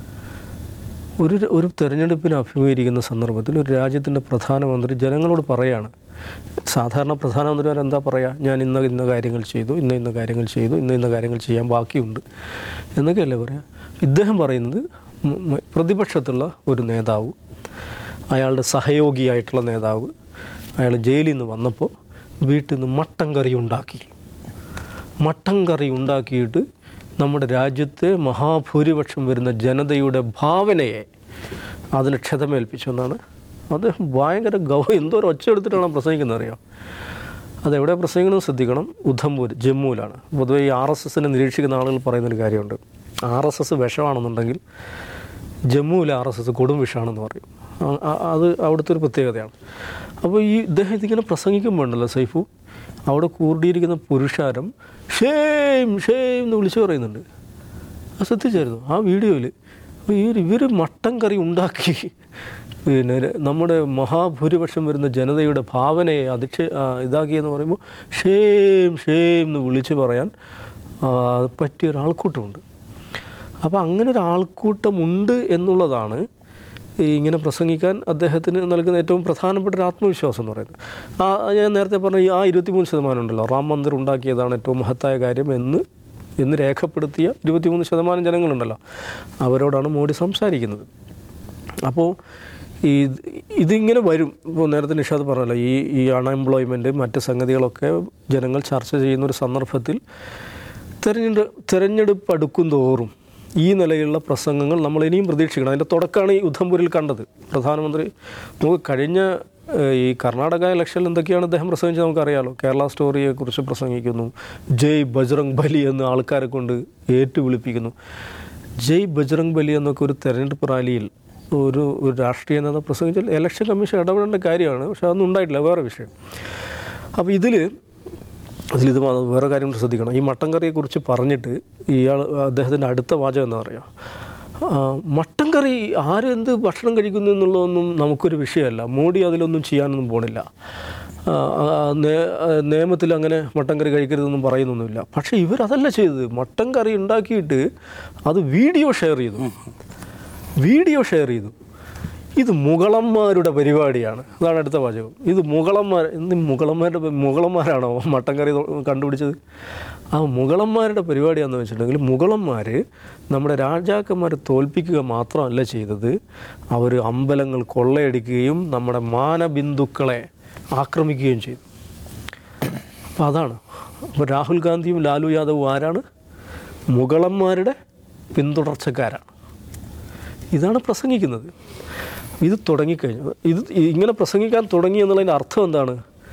ഒരു ഒരു തെരഞ്ഞെടുപ്പിന് അഭിമുഖീകരിക്കുന്ന സന്ദർഭത്തിൽ ഒരു രാജ്യത്തിൻ്റെ പ്രധാനമന്ത്രി ജനങ്ങളോട് പറയാണ് സാധാരണ പ്രധാനമന്ത്രിമാർ എന്താ പറയുക ഞാൻ ഇന്ന ഇന്ന കാര്യങ്ങൾ ചെയ്തു ഇന്ന ഇന്ന കാര്യങ്ങൾ ചെയ്തു ഇന്ന ഇന്ന കാര്യങ്ങൾ ചെയ്യാൻ ബാക്കിയുണ്ട് എന്നൊക്കെയല്ലേ പറയുക ഇദ്ദേഹം പറയുന്നത് മ- മ- പ്രതിപക്ഷത്തുള്ള ഒരു നേതാവ് അയാളുടെ സഹയോഗിയായിട്ടുള്ള നേതാവ് അയാൾ ജയിലിൽ നിന്ന് വന്നപ്പോൾ വീട്ടിൽ നിന്ന് മട്ടൻ കറി ഉണ്ടാക്കി മട്ടൻ കറി ഉണ്ടാക്കിയിട്ട് നമ്മുടെ രാജ്യത്തെ മഹാഭൂരിപക്ഷം വരുന്ന ജനതയുടെ ഭാവനയെ അതിന് ക്ഷതമേൽപ്പിച്ചു എന്നാണ് അദ്ദേഹം ഭയങ്കര ഗൗ എന്തോ ഒരു ഒച്ച എടുത്തിട്ടാണ് പ്രസംഗിക്കുന്നത് അറിയാം അതെവിടെ പ്രസംഗിക്കുന്നത് ശ്രദ്ധിക്കണം ഉദ്ധംപൂർ ജമ്മുവിലാണ് പൊതുവെ ഈ ആർ എസ് എസിനെ നിരീക്ഷിക്കുന്ന ആളുകൾ പറയുന്നൊരു കാര്യമുണ്ട് ആർ എസ് എസ് വിഷമാണെന്നുണ്ടെങ്കിൽ ജമ്മുവിലെ ആർ എസ് എസ് കൊടും വിഷാണെന്ന് പറയും ആ- ആ- അത് അവിടുത്തെ ഒരു പ്രത്യേകതയാണ് അപ്പോൾ ഈ ഇദ്ദേഹം ഇതിങ്ങനെ പ്രസംഗിക്കുമ്പോണ്ടല്ലോ സൈഫു അവിടെ കൂടിയിരിക്കുന്ന പുരുഷാരം ഷേം ഷേം എന്ന് വിളിച്ചു പറയുന്നുണ്ട് അത് ശ്രദ്ധിച്ചായിരുന്നു ആ വീഡിയോയിൽ ഇവർ ഇവർ മട്ടൻ കറി ഉണ്ടാക്കി പിന്നെ ര- നമ്മുടെ മഹാഭൂരിപക്ഷം വരുന്ന ജനതയുടെ ഭാവനയെ അതിക്ഷ ആ, ഇതാക്കിയെന്ന് പറയുമ്പോൾ ഷേം ഷേം എന്ന് വിളിച്ച് പറയാൻ ആ, പറ്റിയ ഒരാൾക്കൂട്ടമുണ്ട് അപ്പോൾ അങ്ങനെ ഒരു ആൾക്കൂട്ടമുണ്ട് എന്നുള്ളതാണ് ഈ ഇങ്ങനെ പ്രസംഗിക്കാൻ അദ്ദേഹത്തിന് നൽകുന്ന ഏറ്റവും പ്രധാനപ്പെട്ട ഒരു ആത്മവിശ്വാസം എന്ന് പറയുന്നത് ആ ഞാൻ നേരത്തെ പറഞ്ഞ ഈ ആ ഇരുപത്തിമൂന്ന് ശതമാനം ഉണ്ടല്ലോ റാം മന്ദിർ ഉണ്ടാക്കിയതാണ് ഏറ്റവും മഹത്തായ കാര്യം എന്ന് എന്ന് രേഖപ്പെടുത്തിയ ഇരുപത്തിമൂന്ന് ശതമാനം ജനങ്ങളുണ്ടല്ലോ അവരോടാണ് മോഡി സംസാരിക്കുന്നത് അപ്പോൾ ഈ ഇതിങ്ങനെ വരും ഇപ്പോൾ നേരത്തെ നിഷാദ് പറഞ്ഞല്ലോ ഈ ഈ അൺഎംപ്ലോയ്മെൻറ്റ് മറ്റ് സംഗതികളൊക്കെ ജനങ്ങൾ ചർച്ച ചെയ്യുന്ന ഒരു സന്ദർഭത്തിൽ തെരഞ്ഞെടുപ്പ് തെരഞ്ഞെടുപ്പ് അടുക്കും തോറും ഈ നിലയിലുള്ള പ്രസംഗങ്ങൾ നമ്മൾ ഇനിയും പ്രതീക്ഷിക്കണം അതിൻ്റെ തുടക്കമാണ് ഈ ഉദ്ധംപൂരിൽ കണ്ടത് പ്രധാനമന്ത്രി നമുക്ക് കഴിഞ്ഞ ഏഹ്, ഈ കർണാടക ഇലക്ഷനിൽ എന്തൊക്കെയാണ് അദ്ദേഹം പ്രസംഗിച്ചത് നമുക്കറിയാലോ കേരള സ്റ്റോറിയെക്കുറിച്ച് പ്രസംഗിക്കുന്നു ജയ് ബജ്രംഗ് ബലി എന്ന് ആൾക്കാരെ കൊണ്ട് ഏറ്റുവിളിപ്പിക്കുന്നു ജയ് ബജ്രംഗ് ബലി എന്നൊക്കെ ഒരു തെരഞ്ഞെടുപ്പ് റാലിയിൽ ഒരു ഒരു രാഷ്ട്രീയ നേതാവ് പ്രസംഗിച്ചാൽ ഇലക്ഷൻ കമ്മീഷൻ ഇടപെടേണ്ട കാര്യമാണ് പക്ഷേ അതൊന്നും ഉണ്ടായിട്ടില്ല വേറെ വിഷയം അപ്പോൾ ഇതിൽ അതിലിത് മാ- വേറെ കാര്യം കൂടി ശ്രദ്ധിക്കണം ഈ മട്ടൻ കറിയെക്കുറിച്ച് പറഞ്ഞിട്ട് ഇയാൾ അദ്ദേഹത്തിൻ്റെ അടുത്ത വാചകം എന്താ പറയുക ആ, മട്ടൻ കറി ആരെന്ത് ഭക്ഷണം കഴിക്കുന്നു എന്നുള്ളതൊന്നും നമുക്കൊരു വിഷയമല്ല മോഡി അതിലൊന്നും ചെയ്യാനൊന്നും പോണില്ല ആ, ആ, നേ- ആ, നിയമത്തിൽ അങ്ങനെ മട്ടൻ കറി കഴിക്കരുതെന്നും പറയുന്നൊന്നുമില്ല പക്ഷേ ഇവരതല്ല ചെയ്തത് മട്ടൻ കറി ഉണ്ടാക്കിയിട്ട് അത് വീഡിയോ ഷെയർ ചെയ്തു വീഡിയോ ഷെയർ ചെയ്തു ഇത് മുഗളന്മാരുടെ പരിപാടിയാണ് അതാണ് അടുത്ത വാചകം ഇത് മുഗളന്മാർ എന്ത് മുഗളന്മാരുടെ പ- മുഗളന്മാരാണോ മട്ടൻ കറി തൊ- കണ്ടുപിടിച്ചത് ആ മുഗളന്മാരുടെ പരിപാടിയാണെന്ന് വെച്ചിട്ടുണ്ടെങ്കിൽ മുഗളന്മാർ നമ്മുടെ രാജാക്കന്മാരെ തോൽപ്പിക്കുക മാത്രമല്ല ചെയ്തത് അവർ അമ്പലങ്ങൾ കൊള്ളയടിക്കുകയും നമ്മുടെ മാനബിന്ദുക്കളെ ആക്രമിക്കുകയും ചെയ്തു അപ്പോൾ അതാണ് അപ്പോൾ രാഹുൽ ഗാന്ധിയും ലാലു യാദവും ആരാണ് മുഗളന്മാരുടെ പിന്തുടർച്ചക്കാരാണ് ഇതാണ് പ്രസംഗിക്കുന്നത് ഇത് തുടങ്ങിക്കഴിഞ്ഞു ഇത് ഇങ്ങനെ പ്രസംഗിക്കാൻ തുടങ്ങി എന്നുള്ളതിൻ്റെ അർത്ഥം എന്താണ്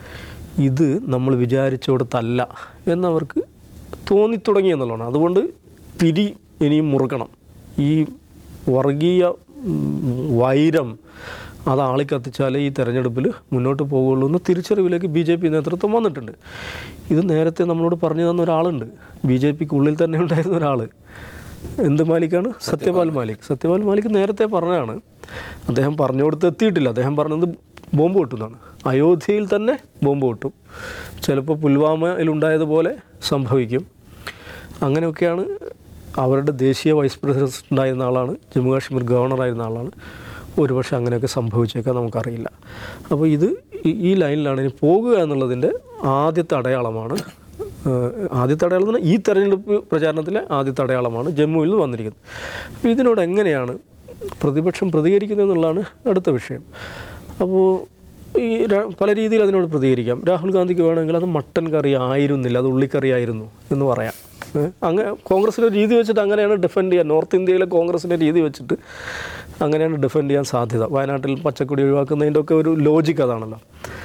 ഇത് നമ്മൾ വിചാരിച്ചിടത്തല്ല എന്നവർക്ക് തോന്നിത്തുടങ്ങി എന്നുള്ളതാണ് അതുകൊണ്ട് പിരി ഇനിയും മുറുക്കണം ഈ വർഗീയ ഉം, വൈരം അത് ആളിക്കത്തിച്ചാലേ ഈ തെരഞ്ഞെടുപ്പിൽ മുന്നോട്ട് പോകുള്ളൂ എന്ന് തിരിച്ചറിവിലേക്ക് ബി ജെ പി നേതൃത്വം വന്നിട്ടുണ്ട് ഇത് നേരത്തെ നമ്മളോട് പറഞ്ഞു തന്ന ഒരാളുണ്ട് ബി ജെ പിക്ക് ഉള്ളിൽ തന്നെ ഉണ്ടായിരുന്ന ഒരാൾ എന്ത് മാലിക്കാണ് സത്യപാൽ മാലിക് സത്യപാൽ മാലിക് നേരത്തെ പറഞ്ഞാണ് അദ്ദേഹം പറഞ്ഞു കൊടുത്ത് എത്തിയിട്ടില്ല അദ്ദേഹം പറഞ്ഞത് ബോംബ് പൊട്ടുന്നതാണ് അയോധ്യയിൽ തന്നെ ബോംബ് പൊട്ടും ചിലപ്പോൾ പുൽവാമയിൽ ഉണ്ടായതുപോലെ സംഭവിക്കും അങ്ങനെയൊക്കെയാണ് അവരുടെ ദേശീയ വൈസ് പ്രസിഡന്റ് ഉണ്ടായിരുന്ന ആളാണ് ജമ്മു കാശ്മീർ ഗവർണറായിരുന്ന ആളാണ് ഒരുപക്ഷെ അങ്ങനെയൊക്കെ സംഭവിച്ചേക്കാം നമുക്കറിയില്ല അപ്പോൾ ഇത് ഈ- ഈ ലൈനിലാണ് ഇനി പോകുക എന്നുള്ളതിൻ്റെ ആദ്യത്തെ അടയാളമാണ് ഏഹ് ആദ്യത്തെ അടയാളം എന്ന് പറഞ്ഞാൽ ഈ തെരഞ്ഞെടുപ്പ് പ്രചാരണത്തിലെ ആദ്യത്തെ അടയാളമാണ് ജമ്മുവിൽ നിന്ന് വന്നിരിക്കുന്നത് അപ്പോൾ ഇതിനോട് എങ്ങനെയാണ് പ്രതിപക്ഷം പ്രതികരിക്കുന്നത് എന്നുള്ളതാണ് അടുത്ത വിഷയം അപ്പോൾ ഈ ര- പല രീതിയിൽ അതിനോട് പ്രതികരിക്കാം രാഹുൽ ഗാന്ധിക്ക് വേണമെങ്കിൽ അത് മട്ടൻ കറി ആയിരുന്നില്ല അത് ഉള്ളിക്കറി ആയിരുന്നു എന്ന് പറയാം ഏഹ് അങ്ങനെ കോൺഗ്രസിൻ്റെ രീതി വെച്ചിട്ട് അങ്ങനെയാണ് ഡിഫെൻഡ് ചെയ്യാൻ നോർത്ത് ഇന്ത്യയിലെ കോൺഗ്രസിൻ്റെ രീതി വെച്ചിട്ട് അങ്ങനെയാണ് ഡിഫെൻഡ് ചെയ്യാൻ സാധ്യത വയനാട്ടിൽ പച്ചക്കൊടി ഒഴിവാക്കുന്നതിൻ്റെ ഒക്കെ ഒരു ലോജിക്ക് അതാണല്ലോ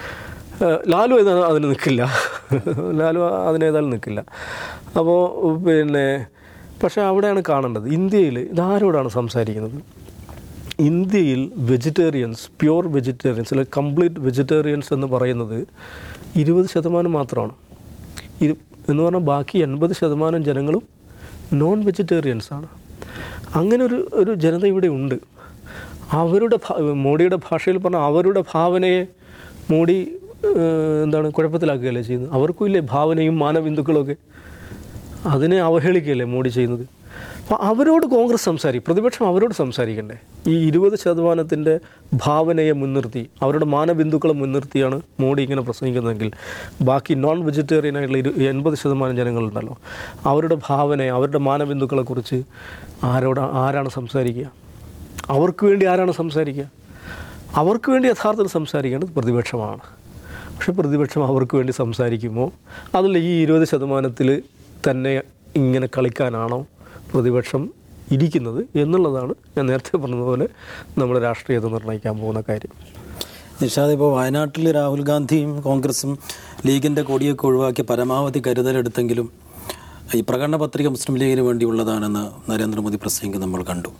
ഏഹ് ലാലു ഇത് അതിന് നിൽക്കില്ല ലാലു അതിനേതായാലും നിൽക്കില്ല അപ്പോൾ പിന്നെ പക്ഷേ അവിടെയാണ് കാണേണ്ടത് ഇന്ത്യയിൽ ഇതാരോടാണ് സംസാരിക്കുന്നത് ഇന്ത്യയിൽ വെജിറ്റേറിയൻസ് പ്യുവർ വെജിറ്റേറിയൻസ് അല്ലെങ്കിൽ കംപ്ലീറ്റ് വെജിറ്റേറിയൻസ് എന്ന് പറയുന്നത് ഇരുപത് ശതമാനം മാത്രമാണ് ഇരു എന്ന് പറഞ്ഞാൽ ബാക്കി എൺപത് ശതമാനം ജനങ്ങളും നോൺ വെജിറ്റേറിയൻസ് ആണ് അങ്ങനെ ഒരു ഒരു ജനത ഇവിടെ ഉണ്ട് അവരുടെ ഭാ- മോഡിയുടെ ഭാഷയിൽ പറഞ്ഞാൽ അവരുടെ ഭാവനയെ മോഡി ഏഹ്, എന്താണ് കുഴപ്പത്തിലാക്കുകയല്ലേ ചെയ്യുന്നത് അവർക്കും ഇല്ലേ ഭാവനയും മാനബിന്ദുക്കളൊക്കെ അതിനെ അവഹേളിക്കുകയല്ലേ മോഡി ചെയ്യുന്നത് അപ്പോൾ അവരോട് കോൺഗ്രസ് സംസാരിക്കും പ്രതിപക്ഷം അവരോട് സംസാരിക്കണ്ടേ ഈ ഇരുപത് ശതമാനത്തിൻ്റെ ഭാവനയെ മുൻനിർത്തി അവരുടെ മാനബിന്ദുക്കളെ മുൻനിർത്തിയാണ് മോഡി ഇങ്ങനെ പ്രസംഗിക്കുന്നതെങ്കിൽ ബാക്കി നോൺ വെജിറ്റേറിയൻ ആയിട്ടുള്ള ഇരു എൺപത് ശതമാനം ജനങ്ങളുണ്ടല്ലോ അവരുടെ ഭാവനയെ അവരുടെ മാനബിന്ദുക്കളെക്കുറിച്ച് ആരോട് ആരാണ് സംസാരിക്കുക അവർക്ക് വേണ്ടി ആരാണ് സംസാരിക്കുക അവർക്ക് വേണ്ടി യഥാർത്ഥത്തിൽ സംസാരിക്കേണ്ടത് പ്രതിപക്ഷമാണ് പക്ഷെ പ്രതിപക്ഷം അവർക്ക് വേണ്ടി സംസാരിക്കുമോ അതിൽ ഈ ഇരുപത് ശതമാനത്തിൽ തന്നെ ഇങ്ങനെ കളിക്കാനാണോ പ്രതിപക്ഷം ഇരിക്കുന്നത് എന്നുള്ളതാണ് ഞാൻ നേരത്തെ പറഞ്ഞതുപോലെ നമ്മുടെ രാഷ്ട്രീയത്തെ നിർണ്ണയിക്കാൻ പോകുന്ന കാര്യം നിഷാദ് ഇപ്പോൾ വയനാട്ടിൽ രാഹുൽ ഗാന്ധിയും കോൺഗ്രസും ലീഗിൻ്റെ കൊടിയൊക്കെ ഒഴിവാക്കി പരമാവധി കരുതലെടുത്തെങ്കിലും ഈ പ്രകടന പത്രിക മുസ്ലിം ലീഗിന് വേണ്ടിയുള്ളതാണെന്ന് നരേന്ദ്രമോദി പ്രസംഗിക്കുന്നത് നമ്മൾ കണ്ടു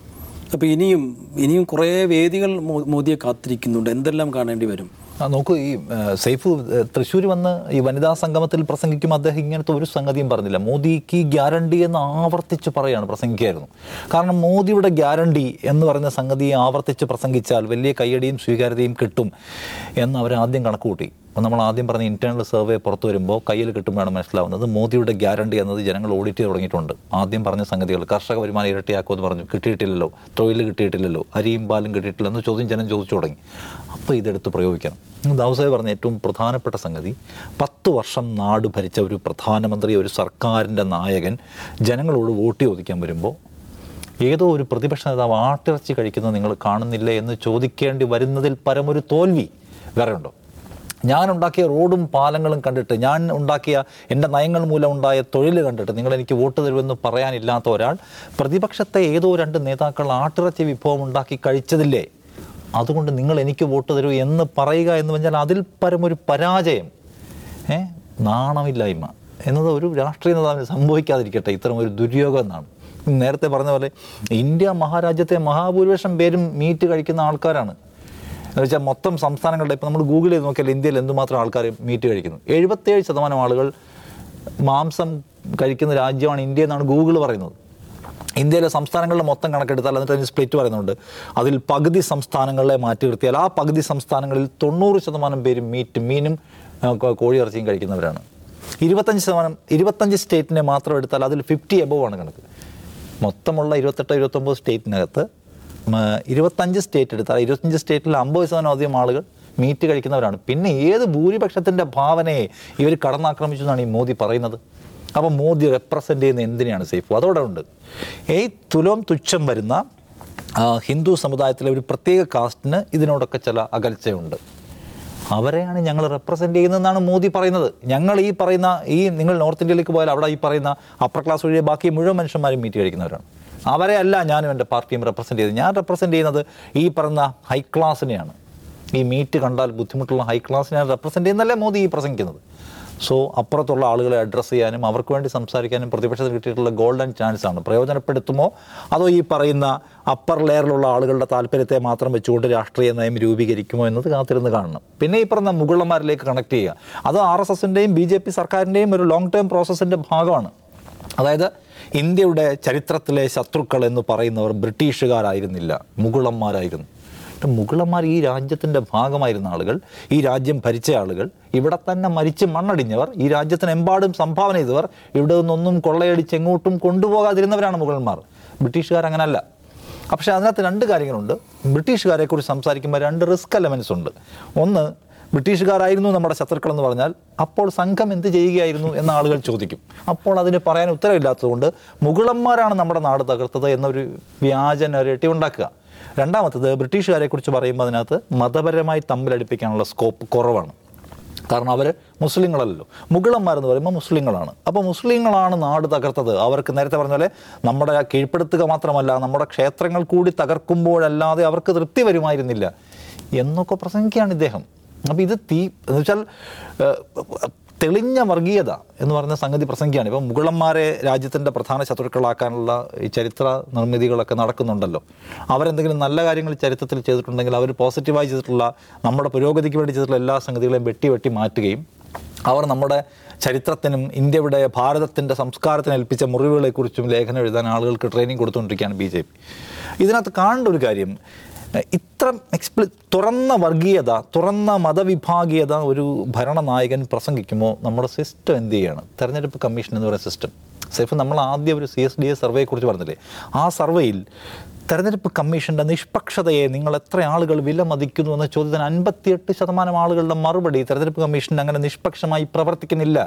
അപ്പോൾ ഇനിയും ഇനിയും കുറേ വേദികൾ മോ- മോദിയെ കാത്തിരിക്കുന്നുണ്ട് എന്തെല്ലാം കാണേണ്ടി വരും ആ നോക്കൂ ഈ ഏഹ്, സൈഫ് ഏഹ്, തൃശ്ശൂർ വന്ന് ഈ വനിതാ സംഗമത്തിൽ പ്രസംഗിക്കുമ്പോൾ അദ്ദേഹം ഇങ്ങനത്തെ ഒരു സംഗതിയും പറഞ്ഞില്ല മോദിക്ക് ഗ്യാരണ്ടി എന്ന് ആവർത്തിച്ച് പറയാണ് പ്രസംഗിക്കായിരുന്നു കാരണം മോദിയുടെ ഗ്യാരണ്ടി എന്ന് പറയുന്ന സംഗതിയെ ആവർത്തിച്ച് പ്രസംഗിച്ചാൽ വലിയ കയ്യടിയും സ്വീകാര്യതയും കിട്ടും എന്ന് അവർ ആദ്യം കണക്ക് കൂട്ടി അപ്പോൾ നമ്മൾ ആദ്യം പറഞ്ഞ ഇന്റേണൽ സർവേ പുറത്തു വരുമ്പോൾ കയ്യിൽ കിട്ടുമ്പോഴാണ് മനസ്സിലാവുന്നത് മോദിയുടെ ഗ്യാരണ്ടി എന്നത് ജനങ്ങൾ ഓഡിറ്റ് ചെയ്ത് തുടങ്ങിയിട്ടുണ്ട് ആദ്യം പറഞ്ഞ സംഗതികൾ കർഷക വരുമാനം ഇരട്ടിയാക്കുമെന്ന് പറഞ്ഞു കിട്ടിയിട്ടില്ലല്ലോ തൊഴിൽ കിട്ടിയിട്ടില്ലല്ലോ അരിയും പാലും കിട്ടിയിട്ടില്ലെന്ന് ചോദ്യം ജനം ചോദിച്ചു തുടങ്ങി അപ്പോൾ ഇതെടുത്ത് പ്രയോഗിക്കണം ദാവസായി പറഞ്ഞ ഏറ്റവും പ്രധാനപ്പെട്ട സംഗതി പത്ത് വർഷം നാട് ഭരിച്ച ഒരു പ്രധാനമന്ത്രി ഒരു സർക്കാരിൻ്റെ നായകൻ ജനങ്ങളോട് വോട്ട് ചോദിക്കാൻ വരുമ്പോൾ ഏതോ ഒരു പ്രതിപക്ഷ നേതാവ് ആട്ടിറച്ചി കഴിക്കുന്നത് നിങ്ങൾ കാണുന്നില്ല എന്ന് ചോദിക്കേണ്ടി വരുന്നതിൽ പരമൊരു തോൽവി വേറെ ഉണ്ടോ ഞാൻ ഉണ്ടാക്കിയ റോഡും പാലങ്ങളും കണ്ടിട്ട് ഞാൻ ഉണ്ടാക്കിയ എൻ്റെ നയങ്ങൾ മൂലം ഉണ്ടായ തൊഴിൽ കണ്ടിട്ട് നിങ്ങൾ എനിക്ക് വോട്ട് തരുമെന്ന് പറയാനില്ലാത്ത ഒരാൾ പ്രതിപക്ഷത്തെ ഏതോ രണ്ട് നേതാക്കൾ ആട്ടിറച്ചി വിഭവം ഉണ്ടാക്കി കഴിച്ചതില്ലേ അതുകൊണ്ട് നിങ്ങൾ എനിക്ക് വോട്ട് തരൂ എന്ന് പറയുക എന്ന് പറഞ്ഞാൽ അതിൽ പരമൊരു പരാജയം ഏ നാണമില്ലായ്മ എന്നത് ഒരു രാഷ്ട്രീയ നേതാവിന് സംഭവിക്കാതിരിക്കട്ടെ ഇത്തരം ഒരു ദുര്യോഗം എന്നാണ് നേരത്തെ പറഞ്ഞ പോലെ ഇന്ത്യ മഹാരാജ്യത്തെ മഹാഭൂരിപക്ഷം പേരും മീറ്റ് കഴിക്കുന്ന ആൾക്കാരാണ് എന്ന് വെച്ചാൽ മൊത്തം സംസ്ഥാനങ്ങളുടെ ഇപ്പം നമ്മൾ ഗൂഗിൾ ചെയ്ത് നോക്കിയാൽ ഇന്ത്യയിൽ എന്തുമാത്രം ആൾക്കാർ മീറ്റ് കഴിക്കുന്നു എഴുപത്തേഴ് ശതമാനം ആളുകൾ മാംസം കഴിക്കുന്ന രാജ്യമാണ് ഇന്ത്യ എന്നാണ് ഗൂഗിൾ പറയുന്നത് ഇന്ത്യയിലെ സംസ്ഥാനങ്ങളുടെ മൊത്തം കണക്കെടുത്താൽ എന്നിട്ട് അതിന് സ്പ്ലിറ്റ് പറയുന്നുണ്ട് അതിൽ പകുതി സംസ്ഥാനങ്ങളെ മാറ്റി നിർത്തിയാൽ ആ പകുതി സംസ്ഥാനങ്ങളിൽ തൊണ്ണൂറ് ശതമാനം പേരും മീറ്റ് മീനും ആ, കോ- കോഴിയിറച്ചിയും കഴിക്കുന്നവരാണ് ഇരുപത്തഞ്ച് ശതമാനം ഇരുപത്തഞ്ച് സ്റ്റേറ്റിനെ മാത്രം എടുത്താൽ അതിൽ ഫിഫ്റ്റി എബോവ് ആണ് കണക്ക് മൊത്തമുള്ള ഇരുപത്തെട്ട് ഇരുപത്തൊമ്പത് സ്റ്റേറ്റിനകത്ത് മ, ഇരുപത്തഞ്ച് സ്റ്റേറ്റ് എടുത്താൽ ഇരുപത്തഞ്ച് സ്റ്റേറ്റിൽ അമ്പത് ശതമാനം അധികം ആളുകൾ മീറ്റ് കഴിക്കുന്നവരാണ് പിന്നെ ഏത് ഭൂരിപക്ഷത്തിൻ്റെ ഭാവനയെ ഇവർ കടന്നാക്രമിച്ചു എന്നാണ് ഈ മോദി പറയുന്നത് അപ്പോൾ മോദി റെപ്രസെൻ്റ് ചെയ്യുന്ന എന്തിനാണ് സേഫ് അതോടെ ഉണ്ട് ഈ തുലോം തുച്ഛം വരുന്ന ആ, ഹിന്ദു സമുദായത്തിലെ ഒരു പ്രത്യേക കാസ്റ്റിന് ഇതിനോടൊക്കെ ചില അകൽച്ചയുണ്ട് അവരെയാണ് ഞങ്ങൾ റെപ്രസെൻ്റ് ചെയ്യുന്നതെന്നാണ് മോദി പറയുന്നത് ഞങ്ങൾ ഈ പറയുന്ന ഈ നിങ്ങൾ നോർത്ത് ഇന്ത്യയിലേക്ക് പോയാൽ അവിടെ ഈ പറയുന്ന അപ്പർ ക്ലാസ് ഒഴികെ ബാക്കി മുഴുവൻ മനുഷ്യന്മാരും മീറ്റ് കഴിക്കുന്നവരാണ് അവരെ അല്ല ഞാനും എൻ്റെ പാർട്ടിയും റെപ്രസെൻ്റ് ചെയ്തത് ഞാൻ റെപ്രസെൻ്റ് ചെയ്യുന്നത് ഈ പറയുന്ന ഹൈ ക്ലാസ്സിനെയാണ് ഈ മീറ്റ് കണ്ടാൽ ബുദ്ധിമുട്ടുള്ള ഹൈ ക്ലാസ്സിനെയാണ് റെപ്രസെൻ്റ് ചെയ്യുന്നതല്ലേ മോദി ഈ പ്രസംഗിക്കുന്നത് സോ അപ്പുറത്തുള്ള ആളുകളെ അഡ്രസ്സ് ചെയ്യാനും അവർക്ക് വേണ്ടി സംസാരിക്കാനും പ്രതിപക്ഷത്തിന് കിട്ടിയിട്ടുള്ള ഗോൾഡൻ ചാൻസ് ആണ് പ്രയോജനപ്പെടുത്തുമോ അതോ ഈ പറയുന്ന അപ്പർ ലെയറിലുള്ള ആളുകളുടെ താല്പര്യത്തെ മാത്രം വെച്ചുകൊണ്ട് രാഷ്ട്രീയ നയം രൂപീകരിക്കുമോ എന്നത് കാത്തിരുന്ന് കാണണം പിന്നെ ഈ പറഞ്ഞ മുഗളന്മാരിലേക്ക് കണക്ട് ചെയ്യുക അത് ആർ എസ് എസിൻ്റെയും ബി ജെ പി സർക്കാരിൻ്റെയും ഒരു ലോങ് ടേം പ്രോസസ്സിൻ്റെ ഭാഗമാണ് അതായത് ഇന്ത്യയുടെ ചരിത്രത്തിലെ ശത്രുക്കൾ എന്ന് പറയുന്നവർ ബ്രിട്ടീഷുകാരായിരുന്നില്ല മുഗളന്മാരായിരുന്നു എന്നിട്ട് മുഗളന്മാർ ഈ രാജ്യത്തിൻ്റെ ഭാഗമായിരുന്ന ആളുകൾ ഈ രാജ്യം ഭരിച്ച ആളുകൾ ഇവിടെ തന്നെ മരിച്ച് മണ്ണടിഞ്ഞവർ ഈ രാജ്യത്തിനെമ്പാടും സംഭാവന ചെയ്തവർ ഇവിടെ നിന്നൊന്നും കൊള്ളയടിച്ച് എങ്ങോട്ടും കൊണ്ടുപോകാതിരുന്നവരാണ് മുഗളന്മാർ ബ്രിട്ടീഷുകാർ അങ്ങനല്ല പക്ഷേ അതിനകത്ത് രണ്ട് കാര്യങ്ങളുണ്ട് ബ്രിട്ടീഷുകാരെക്കുറിച്ച് സംസാരിക്കുമ്പോൾ രണ്ട് റിസ്ക് എലമെൻസ് ഉണ്ട് ഒന്ന് ബ്രിട്ടീഷുകാരായിരുന്നു നമ്മുടെ ശത്രുക്കൾ എന്ന് പറഞ്ഞാൽ അപ്പോൾ സംഘം എന്ത് ചെയ്യുകയായിരുന്നു എന്ന ആളുകൾ ചോദിക്കും അപ്പോൾ അതിന് പറയാൻ ഉത്തരവില്ലാത്തതുകൊണ്ട് മുഗളന്മാരാണ് നമ്മുടെ നാട് തകർത്തത് എന്നൊരു വ്യാജ നരേറ്റീവ് ഉണ്ടാക്കുക രണ്ടാമത്തത് ബ്രിട്ടീഷുകാരെക്കുറിച്ച് പറയുമ്പോൾ അതിനകത്ത് മതപരമായി തമ്മിലടിപ്പിക്കാനുള്ള സ്കോപ്പ് കുറവാണ് കാരണം അവർ മുസ്ലിങ്ങളല്ലല്ലോ മുഗളന്മാരെന്ന് പറയുമ്പോൾ മുസ്ലിങ്ങളാണ് അപ്പോൾ മുസ്ലിങ്ങളാണ് നാട് തകർത്തത് അവർക്ക് നേരത്തെ പറഞ്ഞ പോലെ നമ്മുടെ കീഴ്പ്പെടുത്തുക മാത്രമല്ല നമ്മുടെ ക്ഷേത്രങ്ങൾ കൂടി തകർക്കുമ്പോഴല്ലാതെ അവർക്ക് തൃപ്തി വരുമായിരുന്നില്ല എന്നൊക്കെ പ്രസംഗിക്കുകയാണ് ഇദ്ദേഹം അപ്പോൾ ഇത് തീ എന്ന് വെച്ചാൽ ഏഹ്, തെളിഞ്ഞ വർഗീയത എന്ന് പറയുന്ന സംഗതി പ്രസംഗിക്കുകയാണ് ഇപ്പം മുഗളന്മാരെ രാജ്യത്തിൻ്റെ പ്രധാന ശത്രുക്കളാക്കാനുള്ള ഈ ചരിത്ര നിർമ്മിതികളൊക്കെ നടക്കുന്നുണ്ടല്ലോ അവരെന്തെങ്കിലും നല്ല കാര്യങ്ങൾ ചരിത്രത്തിൽ ചെയ്തിട്ടുണ്ടെങ്കിൽ അവർ പോസിറ്റീവായി ചെയ്തിട്ടുള്ള നമ്മുടെ പുരോഗതിക്ക് വേണ്ടി ചെയ്തിട്ടുള്ള എല്ലാ സംഗതികളെയും വെട്ടി വെട്ടി മാറ്റുകയും അവർ നമ്മുടെ ചരിത്രത്തിനും ഇന്ത്യയുടെ ഭാരതത്തിൻ്റെ സംസ്കാരത്തിന് ഏൽപ്പിച്ച മുറിവുകളെക്കുറിച്ചും ലേഖനം എഴുതാൻ ആളുകൾക്ക് ട്രെയിനിങ് കൊടുത്തുകൊണ്ടിരിക്കുകയാണ് ബി ജെ പി ഇതിനകത്ത് കാണേണ്ട ഒരു കാര്യം ഏഹ് ഇത്ര എക്സ്പ്ലി തുറന്ന വർഗീയത തുറന്ന മതവിഭാഗീയത ഒരു ഭരണനായകൻ പ്രസംഗിക്കുമ്പോൾ നമ്മുടെ സിസ്റ്റം എന്ത് ചെയ്യാണ് തെരഞ്ഞെടുപ്പ് കമ്മീഷൻ എന്ന് പറയുന്ന സിസ്റ്റം സൈഫ് നമ്മൾ ആദ്യം ഒരു സി എസ് ഡി എ സർവേയെക്കുറിച്ച് പറഞ്ഞില്ലേ ആ സർവേയിൽ തെരഞ്ഞെടുപ്പ് കമ്മീഷൻ്റെ നിഷ്പക്ഷതയെ നിങ്ങൾ എത്ര ആളുകൾ വില മതിക്കുന്നു എന്ന ചോദ്യത്തിന് അൻപത്തിയെട്ട് ശതമാനം ആളുകളുടെ മറുപടി തെരഞ്ഞെടുപ്പ് കമ്മീഷൻ അങ്ങനെ നിഷ്പക്ഷമായി പ്രവർത്തിക്കുന്നില്ല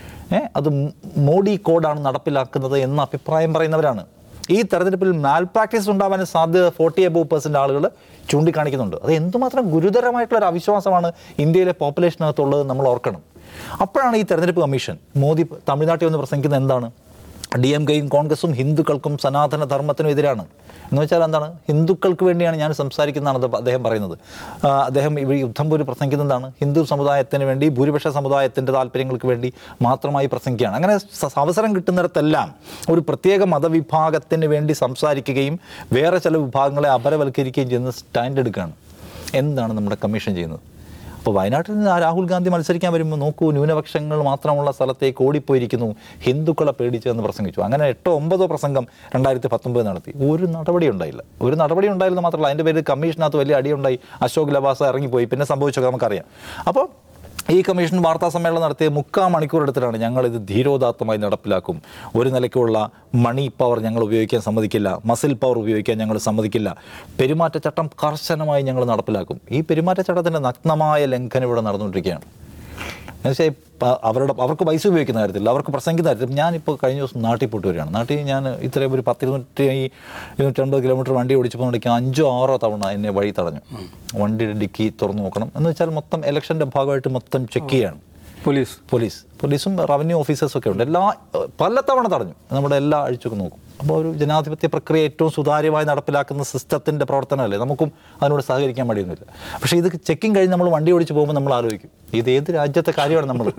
ഏ അത് മോഡി കോഡാണ് നടപ്പിലാക്കുന്നത് എന്ന അഭിപ്രായം പറയുന്നവരാണ് ഈ തെരഞ്ഞെടുപ്പിൽ മാൽ പ്രാക്ടീസ് ഉണ്ടാവാൻ സാധ്യത ഫോർട്ടി എബോവ് പെർസെൻറ്റ് ആളുകൾ ചൂണ്ടിക്കാണിക്കുന്നുണ്ട് അത് എന്തുമാത്രം ഗുരുതരമായിട്ടുള്ള ഒരു അവിശ്വാസമാണ് ഇന്ത്യയിലെ പോപ്പുലേഷനകത്തുള്ളത് നമ്മൾ ഓർക്കണം അപ്പോഴാണ് ഈ തെരഞ്ഞെടുപ്പ് കമ്മീഷൻ മോദി തമിഴ്നാട്ടിൽ വന്ന് പ്രസംഗിക്കുന്നത് എന്താണ് ഡി എം കെയും കോൺഗ്രസും ഹിന്ദുക്കൾക്കും സനാതന ധർമ്മത്തിനും എതിരാണ് എന്ന് വെച്ചാൽ എന്താണ് ഹിന്ദുക്കൾക്ക് വേണ്ടിയാണ് ഞാൻ സംസാരിക്കുന്നതാണ് അത് അദ്ദേഹം പറയുന്നത് ആ, അദ്ദേഹം ഈ യുദ്ധം പോലും പ്രസംഗിക്കുന്നതാണ് ഹിന്ദു സമുദായത്തിന് വേണ്ടി ഭൂരിപക്ഷ സമുദായത്തിൻ്റെ താല്പര്യങ്ങൾക്ക് വേണ്ടി മാത്രമായി പ്രസംഗിക്കുകയാണ് അങ്ങനെ സ- അവസരം കിട്ടുന്നിടത്തെല്ലാം ഒരു പ്രത്യേക മതവിഭാഗത്തിന് വേണ്ടി സംസാരിക്കുകയും വേറെ ചില വിഭാഗങ്ങളെ അപരവൽക്കരിക്കുകയും ചെയ്യുന്ന സ്റ്റാൻഡ് എടുക്കുകയാണ് എന്താണ് നമ്മുടെ കമ്മീഷൻ ചെയ്യുന്നത് അപ്പോൾ വയനാട്ടിൽ നിന്ന് ആ രാഹുൽ ഗാന്ധി മത്സരിക്കാൻ വരുമ്പോൾ നോക്കൂ ന്യൂനപക്ഷങ്ങൾ മാത്രമുള്ള സ്ഥലത്തേക്ക് ഓടിപ്പോയിരിക്കുന്നു ഹിന്ദുക്കളെ പേടിച്ച് എന്ന് പ്രസംഗിച്ചു അങ്ങനെ എട്ടോ ഒമ്പതോ പ്രസംഗം രണ്ടായിരത്തി പത്തൊമ്പത് നടത്തി ഒരു നടപടി ഉണ്ടായില്ല ഒരു നടപടി ഉണ്ടായില്ലെന്ന് മാത്രമല്ല അതിൻ്റെ പേര് കമ്മീഷനകത്ത് വലിയ അടിയുണ്ടായി അശോക് ലവാസ ഇറങ്ങിപ്പോയി പിന്നെ സംഭവിച്ചൊക്കെ നമുക്കറിയാം അപ്പോൾ ഈ കമ്മീഷൻ വാർത്താ സമ്മേളനം നടത്തിയ മുക്കാൽ മണിക്കൂർ എടുത്തിട്ടാണ് ഞങ്ങൾ ഇത് ധീരോദാത്തമായി നടപ്പിലാക്കും ഒരു നിലയ്ക്കുള്ള മണി പവർ ഞങ്ങൾ ഉപയോഗിക്കാൻ സമ്മതിക്കില്ല മസിൽ പവർ ഉപയോഗിക്കാൻ ഞങ്ങൾ സമ്മതിക്കില്ല പെരുമാറ്റച്ചട്ടം കർശനമായി ഞങ്ങൾ നടപ്പിലാക്കും ഈ പെരുമാറ്റച്ചട്ടത്തിൻ്റെ നഗ്നമായ ലംഘനം ഇവിടെ നടന്നുകൊണ്ടിരിക്കുകയാണ് എന്നുവെച്ചാൽ അവരുടെ അവർക്ക് പൈസ ഉപയോഗിക്കുന്ന കാര്യത്തിൽ അവർക്ക് പ്രസംഗിക്കുന്ന കാര്യത്തിൽ ഞാനിപ്പോൾ കഴിഞ്ഞ ദിവസം നാട്ടിൽ പോയിട്ട് വരികയാണ് നാട്ടിൽ ഞാൻ ഇത്രയും ഒരു പത്തിരുന്നൂറ്റി ഇരുന്നൂറ്റമ്പത് കിലോമീറ്റർ വണ്ടി ഓടിച്ചപ്പോൾ നടക്കുക അഞ്ചോ ആറോ തവണ എന്നെ വഴി തടഞ്ഞു വണ്ടിയുടെ ഡിക്കി തുറന്നു നോക്കണം എന്ന് വെച്ചാൽ മൊത്തം ഇലക്ഷൻ്റെ ഭാഗമായിട്ട് മൊത്തം ചെക്ക് ചെയ്യാണ് പോലീസ് പോലീസ് പോലീസും റവന്യൂ ഓഫീസേഴ്സും ഒക്കെ ഉണ്ട് എല്ലാ പല തവണ തടഞ്ഞു നമ്മുടെ എല്ലാ ആഴ്ചക്കും നോക്കും അപ്പോൾ ഒരു ജനാധിപത്യ പ്രക്രിയ ഏറ്റവും സുതാര്യമായി നടപ്പിലാക്കുന്ന സിസ്റ്റത്തിൻ്റെ പ്രവർത്തനമല്ലേ നമുക്കും അതിനോട് സഹകരിക്കാൻ മടിയൊന്നുമില്ല പക്ഷേ ഇത് ചെക്കിങ് കഴിഞ്ഞ് നമ്മൾ വണ്ടി ഓടിച്ച് പോകുമ്പോൾ നമ്മൾ ആലോചിക്കും ഇത് ഏത് രാജ്യത്തെ കാര്യമാണ് നമ്മൾ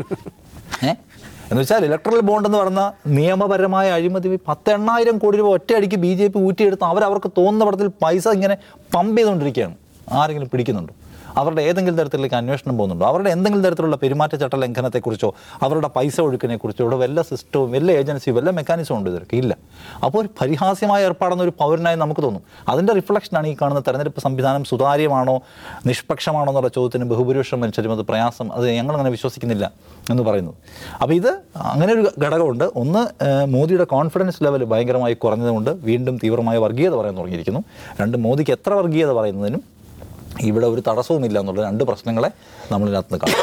ഏ എന്ന് വെച്ചാൽ ഇലക്ട്രൽ ബോണ്ട് എന്ന് പറഞ്ഞ നിയമപരമായ അഴിമതി പത്ത് എണ്ണായിരം കോടി രൂപ ഒറ്റയടിക്ക് ബി ജെ പി ഊറ്റിയെടുത്ത് അവരവർക്ക് തോന്നുന്ന പടത്തിൽ പൈസ ഇങ്ങനെ പമ്പ് ചെയ്തുകൊണ്ടിരിക്കുകയാണ് ആരെങ്കിലും പിടിക്കുന്നുണ്ടോ അവരുടെ ഏതെങ്കിലും തരത്തിലേക്ക് അന്വേഷണം പോകുന്നുണ്ടോ അവരുടെ എന്തെങ്കിലും തരത്തിലുള്ള പെരുമാറ്റച്ചട്ട ലംഘനത്തെക്കുറിച്ചോ അവരുടെ പൈസ ഒഴുക്കിനെക്കുറിച്ചോ ഇവിടെ വല്ല സിസ്റ്റവും വല്ല ഏജൻസിയും വല്ല മെക്കാനിസവും ഉണ്ട് ഇതൊക്കെ ഇല്ല അപ്പോൾ ഒരു പരിഹാസ്യമായ ഏർപ്പാടെന്ന ഒരു പൗരനായി നമുക്ക് തോന്നും അതിൻ്റെ റിഫ്ലക്ഷനാണ് ഈ കാണുന്ന തെരഞ്ഞെടുപ്പ് സംവിധാനം സുതാര്യമാണോ നിഷ്പക്ഷമാണോ എന്നുള്ള ചോദ്യത്തിന് ബഹുഭൂരിപക്ഷം മനുഷ്യരും അത് പ്രയാസം അത് ഞങ്ങളങ്ങനെ വിശ്വസിക്കുന്നില്ല എന്ന് പറയുന്നത് അപ്പോൾ ഇത് അങ്ങനെ ഒരു ഘടകമുണ്ട് ഒന്ന് ഏഹ്, മോദിയുടെ കോൺഫിഡൻസ് ലെവൽ ഭയങ്കരമായി കുറഞ്ഞതുകൊണ്ട് വീണ്ടും തീവ്രമായ വർഗീയത പറയാൻ തുടങ്ങിയിരിക്കുന്നു രണ്ട് മോദിക്ക് എത്ര വർഗീയത പറയുന്നതിനും ഇവിടെ ഒരു തടസ്സവുമില്ല എന്നുള്ള രണ്ട് പ്രശ്നങ്ങളെ നമ്മളിതിനകത്ത് കാണാം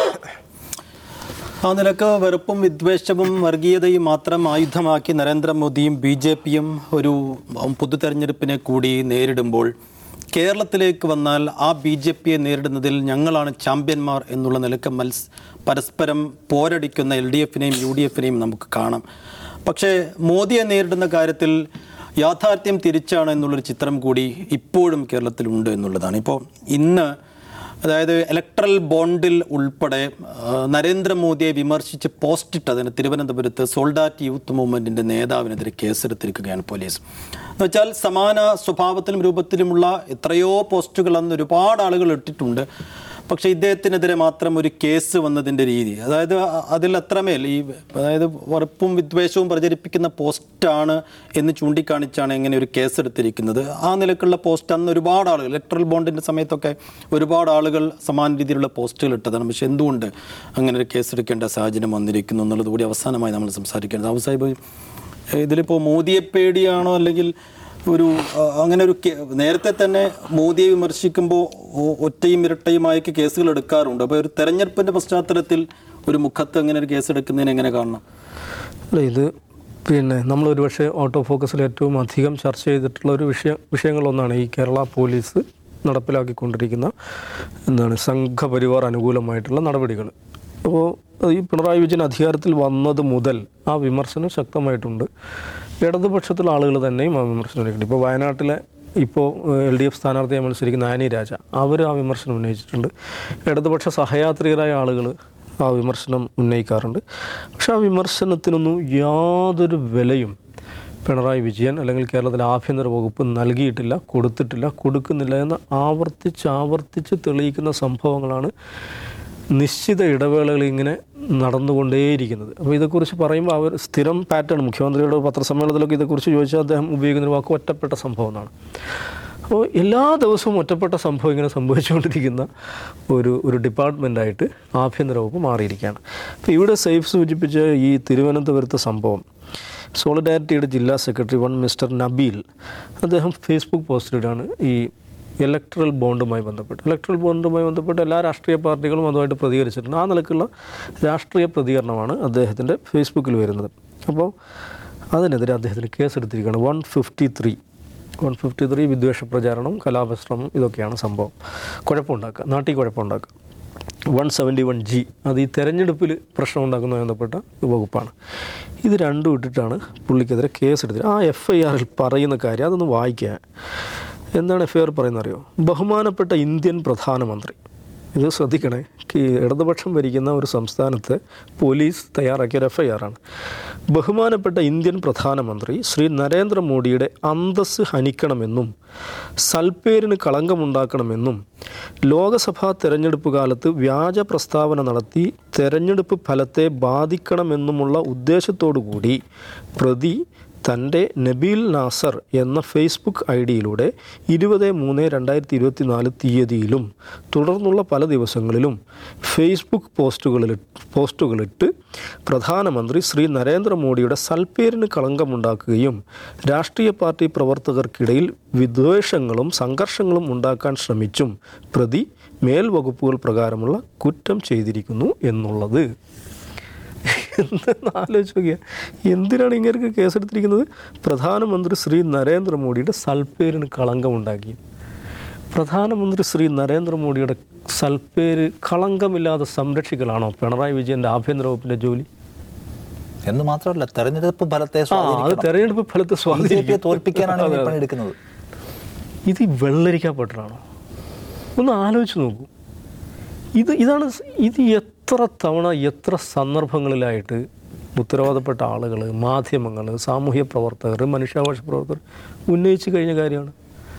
ആ നിലക്ക് വെറുപ്പും വിദ്വേഷവും വർഗീയതയും മാത്രം ആയുധമാക്കി നരേന്ദ്രമോദിയും ബി ജെ പിയും ഒരു പൊതു തെരഞ്ഞെടുപ്പിനെ കൂടി നേരിടുമ്പോൾ കേരളത്തിലേക്ക് വന്നാൽ ആ ബി ജെ പിയെ നേരിടുന്നതിൽ ഞങ്ങളാണ് ചാമ്പ്യന്മാർ എന്നുള്ള നിലക്ക് മത്സ പരസ്പരം പോരടിക്കുന്ന എൽ ഡി എഫിനെയും യു ഡി എഫിനെയും നമുക്ക് കാണാം പക്ഷേ മോദിയെ നേരിടുന്ന കാര്യത്തിൽ യാഥാർത്ഥ്യം തിരിച്ചാണ് എന്നുള്ളൊരു ചിത്രം കൂടി ഇപ്പോഴും കേരളത്തിലുണ്ട് എന്നുള്ളതാണ് ഇപ്പോൾ ഇന്ന് അതായത് ഇലക്ട്രൽ ബോണ്ടിൽ ഉൾപ്പെടെ ആ, നരേന്ദ്രമോദിയെ വിമർശിച്ച് പോസ്റ്റ് ഇട്ടതിന് തിരുവനന്തപുരത്ത് സോൾഡാറ്റ് യൂത്ത് മൂവ്മെന്റിന്റെ നേതാവിനെതിരെ കേസെടുത്തിരിക്കുകയാണ് പോലീസ് എന്ന് വെച്ചാൽ സമാന സ്വഭാവത്തിലും രൂപത്തിലുമുള്ള എത്രയോ പോസ്റ്റുകൾ അന്ന് ഒരുപാട് ആളുകൾ ഇട്ടിട്ടുണ്ട് പക്ഷേ ഇദ്ദേഹത്തിനെതിരെ മാത്രം ഒരു കേസ് വന്നതിൻ്റെ രീതി അതായത് അ- അതിൽ അത്രമേൽ ഈ അതായത് വെറുപ്പും വിദ്വേഷവും പ്രചരിപ്പിക്കുന്ന പോസ്റ്റാണ് എന്ന് ചൂണ്ടിക്കാണിച്ചാണ് ഇങ്ങനെ ഒരു കേസ് എടുത്തിരിക്കുന്നത് ആ നിലക്കുള്ള പോസ്റ്റ് അന്ന് ഒരുപാട് ആളുകൾ ഇലക്ട്രൽ ബോണ്ടിൻ്റെ സമയത്തൊക്കെ ഒരുപാട് ആളുകൾ സമാന രീതിയിലുള്ള പോസ്റ്റുകൾ ഇട്ടതാണ് പക്ഷെ എന്തുകൊണ്ട് അങ്ങനെ ഒരു കേസ് എടുക്കേണ്ട സാഹചര്യം വന്നിരിക്കുന്നു എന്നുള്ളത് കൂടി അവസാനമായി നമ്മൾ സംസാരിക്കേണ്ടത് അബു സാഹിബ് ഇതിലിപ്പോൾ മോദിയെ പേടിയാണോ അല്ലെങ്കിൽ ഒരു ആ, അങ്ങനെ ഒരു കേ- നേരത്തെ തന്നെ മോദിയെ വിമർശിക്കുമ്പോൾ ഒ- ഒറ്റയും ഇരട്ടയുമായൊക്കെ കേസുകൾ എടുക്കാറുണ്ട് അപ്പോൾ ഒരു തെരഞ്ഞെടുപ്പിന്റെ പശ്ചാത്തലത്തിൽ ഒരു മുഖത്ത് അങ്ങനെ ഒരു കേസ് എടുക്കുന്നതിന് എങ്ങനെ കാണണം അല്ല ഇത് പിന്നെ നമ്മൾ ഒരുപക്ഷെ ഔട്ട് ഓഫ് ഫോക്കസിൽ ഏറ്റവും അധികം ചർച്ച ചെയ്തിട്ടുള്ള ഒരു വിഷയ വിഷയങ്ങളൊന്നാണ് ഈ കേരള പോലീസ് നടപ്പിലാക്കിക്കൊണ്ടിരിക്കുന്ന എന്താണ് സംഘപരിവാർ അനുകൂലമായിട്ടുള്ള നടപടികൾ അപ്പോൾ ഈ പിണറായി വിജയൻ അധികാരത്തിൽ വന്നത് മുതൽ ആ വിമർശനം ശക്തമായിട്ടുണ്ട് ഇടതുപക്ഷത്തിലുള്ള ആളുകൾ തന്നെയും ആ വിമർശനം ഉന്നയിക്കുന്നുണ്ട് ഇപ്പോൾ വയനാട്ടിലെ ഇപ്പോൾ എൽ ഡി എഫ് സ്ഥാനാർത്ഥിയായി മത്സരിക്കുന്ന ആനി രാജ അവർ ആ വിമർശനം ഉന്നയിച്ചിട്ടുണ്ട് ഇടതുപക്ഷ സഹയാത്രികരായ ആളുകൾ ആ വിമർശനം ഉന്നയിക്കാറുണ്ട് പക്ഷെ ആ വിമർശനത്തിനൊന്നും യാതൊരു വിലയും പിണറായി വിജയൻ അല്ലെങ്കിൽ കേരളത്തിലെ ആഭ്യന്തര വകുപ്പ് നൽകിയിട്ടില്ല കൊടുത്തിട്ടില്ല കൊടുക്കുന്നില്ല എന്ന് ആവർത്തിച്ച് ആവർത്തിച്ച് തെളിയിക്കുന്ന സംഭവങ്ങളാണ് നിശ്ചിത ഇടവേളകളിൽ ഇങ്ങനെ നടന്നുകൊണ്ടേയിരിക്കുന്നത് അപ്പോൾ ഇതേക്കുറിച്ച് പറയുമ്പോൾ അവർ സ്ഥിരം പാറ്റേൺ മുഖ്യമന്ത്രിയുടെ പത്രസമ്മേളനത്തിലൊക്കെ ഇതേക്കുറിച്ച് ചോദിച്ചാൽ അദ്ദേഹം ഉപയോഗിക്കുന്ന ഒരു വാക്ക് ഒറ്റപ്പെട്ട സംഭവം എന്നാണ് അപ്പോൾ എല്ലാ ദിവസവും ഒറ്റപ്പെട്ട സംഭവം ഇങ്ങനെ സംഭവിച്ചുകൊണ്ടിരിക്കുന്ന ഒരു ഒരു ഡിപ്പാർട്ട്മെൻറ്റായിട്ട് ആഭ്യന്തര വകുപ്പ് മാറിയിരിക്കുകയാണ് അപ്പോൾ ഇവിടെ സേഫ് സൂചിപ്പിച്ച ഈ തിരുവനന്തപുരത്തെ സംഭവം സോളിഡാരിറ്റിയുടെ ജില്ലാ സെക്രട്ടറി വൺ മിസ്റ്റർ നബീൽ അദ്ദേഹം ഫേസ്ബുക്ക് പോസ്റ്റിലാണ് ഈ ഇലക്ട്രൽ ബോണ്ടുമായി ബന്ധപ്പെട്ട് ഇലക്ട്രൽ ബോണ്ടുമായി ബന്ധപ്പെട്ട് എല്ലാ രാഷ്ട്രീയ പാർട്ടികളും അതുമായിട്ട് പ്രതികരിച്ചിട്ടുണ്ട് ആ നിലക്കുള്ള രാഷ്ട്രീയ പ്രതികരണമാണ് അദ്ദേഹത്തിൻ്റെ ഫേസ്ബുക്കിൽ വരുന്നത് അപ്പോൾ അതിനെതിരെ അദ്ദേഹത്തിന് കേസെടുത്തിരിക്കുകയാണ് one fifty three one fifty three വിദ്വേഷ പ്രചാരണം കലാപശ്രമം ഇതൊക്കെയാണ് സംഭവം കുഴപ്പമുണ്ടാക്കുക നാട്ടിൽ കുഴപ്പമുണ്ടാക്കുക വൺ സെവൻറ്റി വൺ ജി അത് ഈ തെരഞ്ഞെടുപ്പിൽ പ്രശ്നം ഉണ്ടാക്കുന്നതുമായി ബന്ധപ്പെട്ട വകുപ്പാണ് ഇത് രണ്ടും ഇട്ടിട്ടാണ് പുള്ളിക്കെതിരെ കേസെടുത്തത് ആ എഫ് ഐ ആറിൽ പറയുന്ന കാര്യം അതൊന്ന് വായിക്കുക എന്താണ് എഫ് ഐ ആർ പറയുന്നത് അറിയോ ബഹുമാനപ്പെട്ട ഇന്ത്യൻ പ്രധാനമന്ത്രി ഇത് ശ്രദ്ധിക്കണേ ഈ ഇടതുപക്ഷം ഭരിക്കുന്ന ഒരു സംസ്ഥാനത്ത് പോലീസ് തയ്യാറാക്കിയ ഒരു എഫ് ഐ ആറാണ് ബഹുമാനപ്പെട്ട ഇന്ത്യൻ പ്രധാനമന്ത്രി ശ്രീ നരേന്ദ്രമോദിയുടെ അന്തസ്സ് ഹനിക്കണമെന്നും സൽപ്പേരിന് കളങ്കമുണ്ടാക്കണമെന്നും ലോകസഭാ തെരഞ്ഞെടുപ്പ് കാലത്ത് വ്യാജ പ്രസ്താവന നടത്തി തെരഞ്ഞെടുപ്പ് ഫലത്തെ ബാധിക്കണമെന്നുമുള്ള ഉദ്ദേശത്തോടു കൂടി പ്രതി തൻ്റെ നബീൽ നാസർ എന്ന ഫേസ്ബുക്ക് ഐ ഡിയിലൂടെ ഇരുപത് മൂന്ന് രണ്ടായിരത്തി ഇരുപത്തി നാല് തീയതിയിലും തുടർന്നുള്ള പല ദിവസങ്ങളിലും ഫേസ്ബുക്ക് പോസ്റ്റുകളിൽ പോസ്റ്റുകളിട്ട് പ്രധാനമന്ത്രി ശ്രീ നരേന്ദ്രമോദിയുടെ സൽപ്പേരിന് കളങ്കമുണ്ടാക്കുകയും രാഷ്ട്രീയ പാർട്ടി പ്രവർത്തകർക്കിടയിൽ വിദ്വേഷങ്ങളും സംഘർഷങ്ങളും ഉണ്ടാക്കാൻ ശ്രമിച്ചും പ്രതി മേൽവകുപ്പുകൾ പ്രകാരമുള്ള കുറ്റം ചെയ്തിരിക്കുന്നു എന്നുള്ളത് എന്തെന്ന് ആലോചിച്ച് നോക്കിയാൽ എന്തിനാണ് ഇങ്ങനെ കേസെടുത്തിരിക്കുന്നത് പ്രധാനമന്ത്രി ശ്രീ നരേന്ദ്രമോദിയുടെ സൽപ്പേരിന് കളങ്കമുണ്ടാക്കി പ്രധാനമന്ത്രി ശ്രീ നരേന്ദ്രമോദിയുടെ സൽപ്പേര് കളങ്കമില്ലാതെ സംരക്ഷിക്കലാണോ പിണറായി വിജയൻ്റെ ആഭ്യന്തര വകുപ്പിൻ്റെ ജോലി എന്ന് മാത്രമല്ല തെരഞ്ഞെടുപ്പ് ഫലത്തെ ആ അത് തെരഞ്ഞെടുപ്പ് ഫലത്തെ ബി ജെ പിയെ സ്വാധീനിക്കും തോൽപ്പിക്കാനാണ് അതെ, ഈ അതെ. പണിയെടുക്കുന്നത് ഇത് ഈ വെള്ളരിക്കപ്പെട്ടതാണോ ഒന്ന് ആലോചിച്ച് നോക്കൂ ഇത് ഇതാണ് സ്- ഇത് എത്ര തവണ എത്ര സന്ദർഭങ്ങളിലായിട്ട് ഉത്തരവാദപ്പെട്ട ആളുകൾ മാധ്യമങ്ങൾ സാമൂഹ്യ പ്രവർത്തകർ മനുഷ്യാവകാശ പ്രവർത്തകർ ഉന്നയിച്ചു കഴിഞ്ഞ കാര്യമാണ്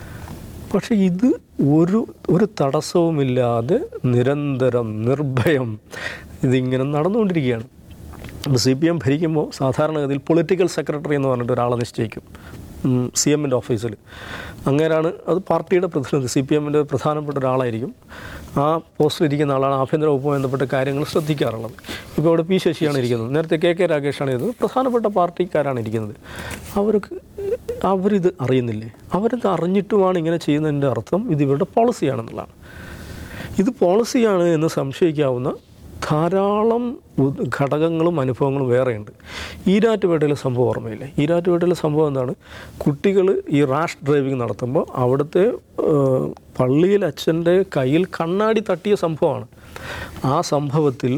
പക്ഷേ ഇത് ഒരു ഒരു തടസ്സവുമില്ലാതെ നിരന്തരം നിർഭയം ഇതിങ്ങനെ നടന്നുകൊണ്ടിരിക്കുകയാണ് സി പി എം ഭരിക്കുമ്പോൾ സാധാരണഗതിയിൽ പൊളിറ്റിക്കൽ സെക്രട്ടറി എന്ന് പറഞ്ഞിട്ട് ഒരാളെ നിശ്ചയിക്കും സി എമ്മിൻ്റെ ഓഫീസിൽ അങ്ങേരാണ് അത് പാർട്ടിയുടെ പ്രതിനിധി സി പി എമ്മിൻ്റെ പ്രധാനപ്പെട്ട ഒരാളായിരിക്കും ആ പോസ്റ്റിലിരിക്കുന്ന ആളാണ് ആഭ്യന്തര വകുപ്പുമായി ബന്ധപ്പെട്ട കാര്യങ്ങൾ ശ്രദ്ധിക്കാറുള്ളത് ഇപ്പോൾ ഇവിടെ പി ശശിയാണ് ഇരിക്കുന്നത് നേരത്തെ കെ കെ രാഗേഷാണ് ഇരുന്നത് പ്രധാനപ്പെട്ട പാർട്ടിക്കാരാണ് ഇരിക്കുന്നത് അവർക്ക് അവരിത് അറിയുന്നില്ലേ അവരിത് അറിഞ്ഞിട്ടുമാണ് ഇങ്ങനെ ചെയ്യുന്നതിൻ്റെ അർത്ഥം ഇത് ഇവരുടെ പോളിസിയാണെന്നുള്ളതാണ് ഇത് പോളിസിയാണ് എന്ന് സംശയിക്കാവുന്ന ധാരാളം ഉ- ഘടകങ്ങളും അനുഭവങ്ങളും വേറെയുണ്ട് ഈരാറ്റുപേട്ടയിലെ സംഭവം ഓർമ്മയില്ലേ ഈരാറ്റുപേട്ടയിലെ സംഭവം എന്താണ് കുട്ടികൾ ഈ റാഷ് ഡ്രൈവിംഗ് നടത്തുമ്പോൾ അവിടുത്തെ ഏഹ്, പള്ളിയിൽ അച്ഛൻ്റെ കയ്യിൽ കണ്ണാടി തട്ടിയ സംഭവമാണ് ആ സംഭവത്തിൽ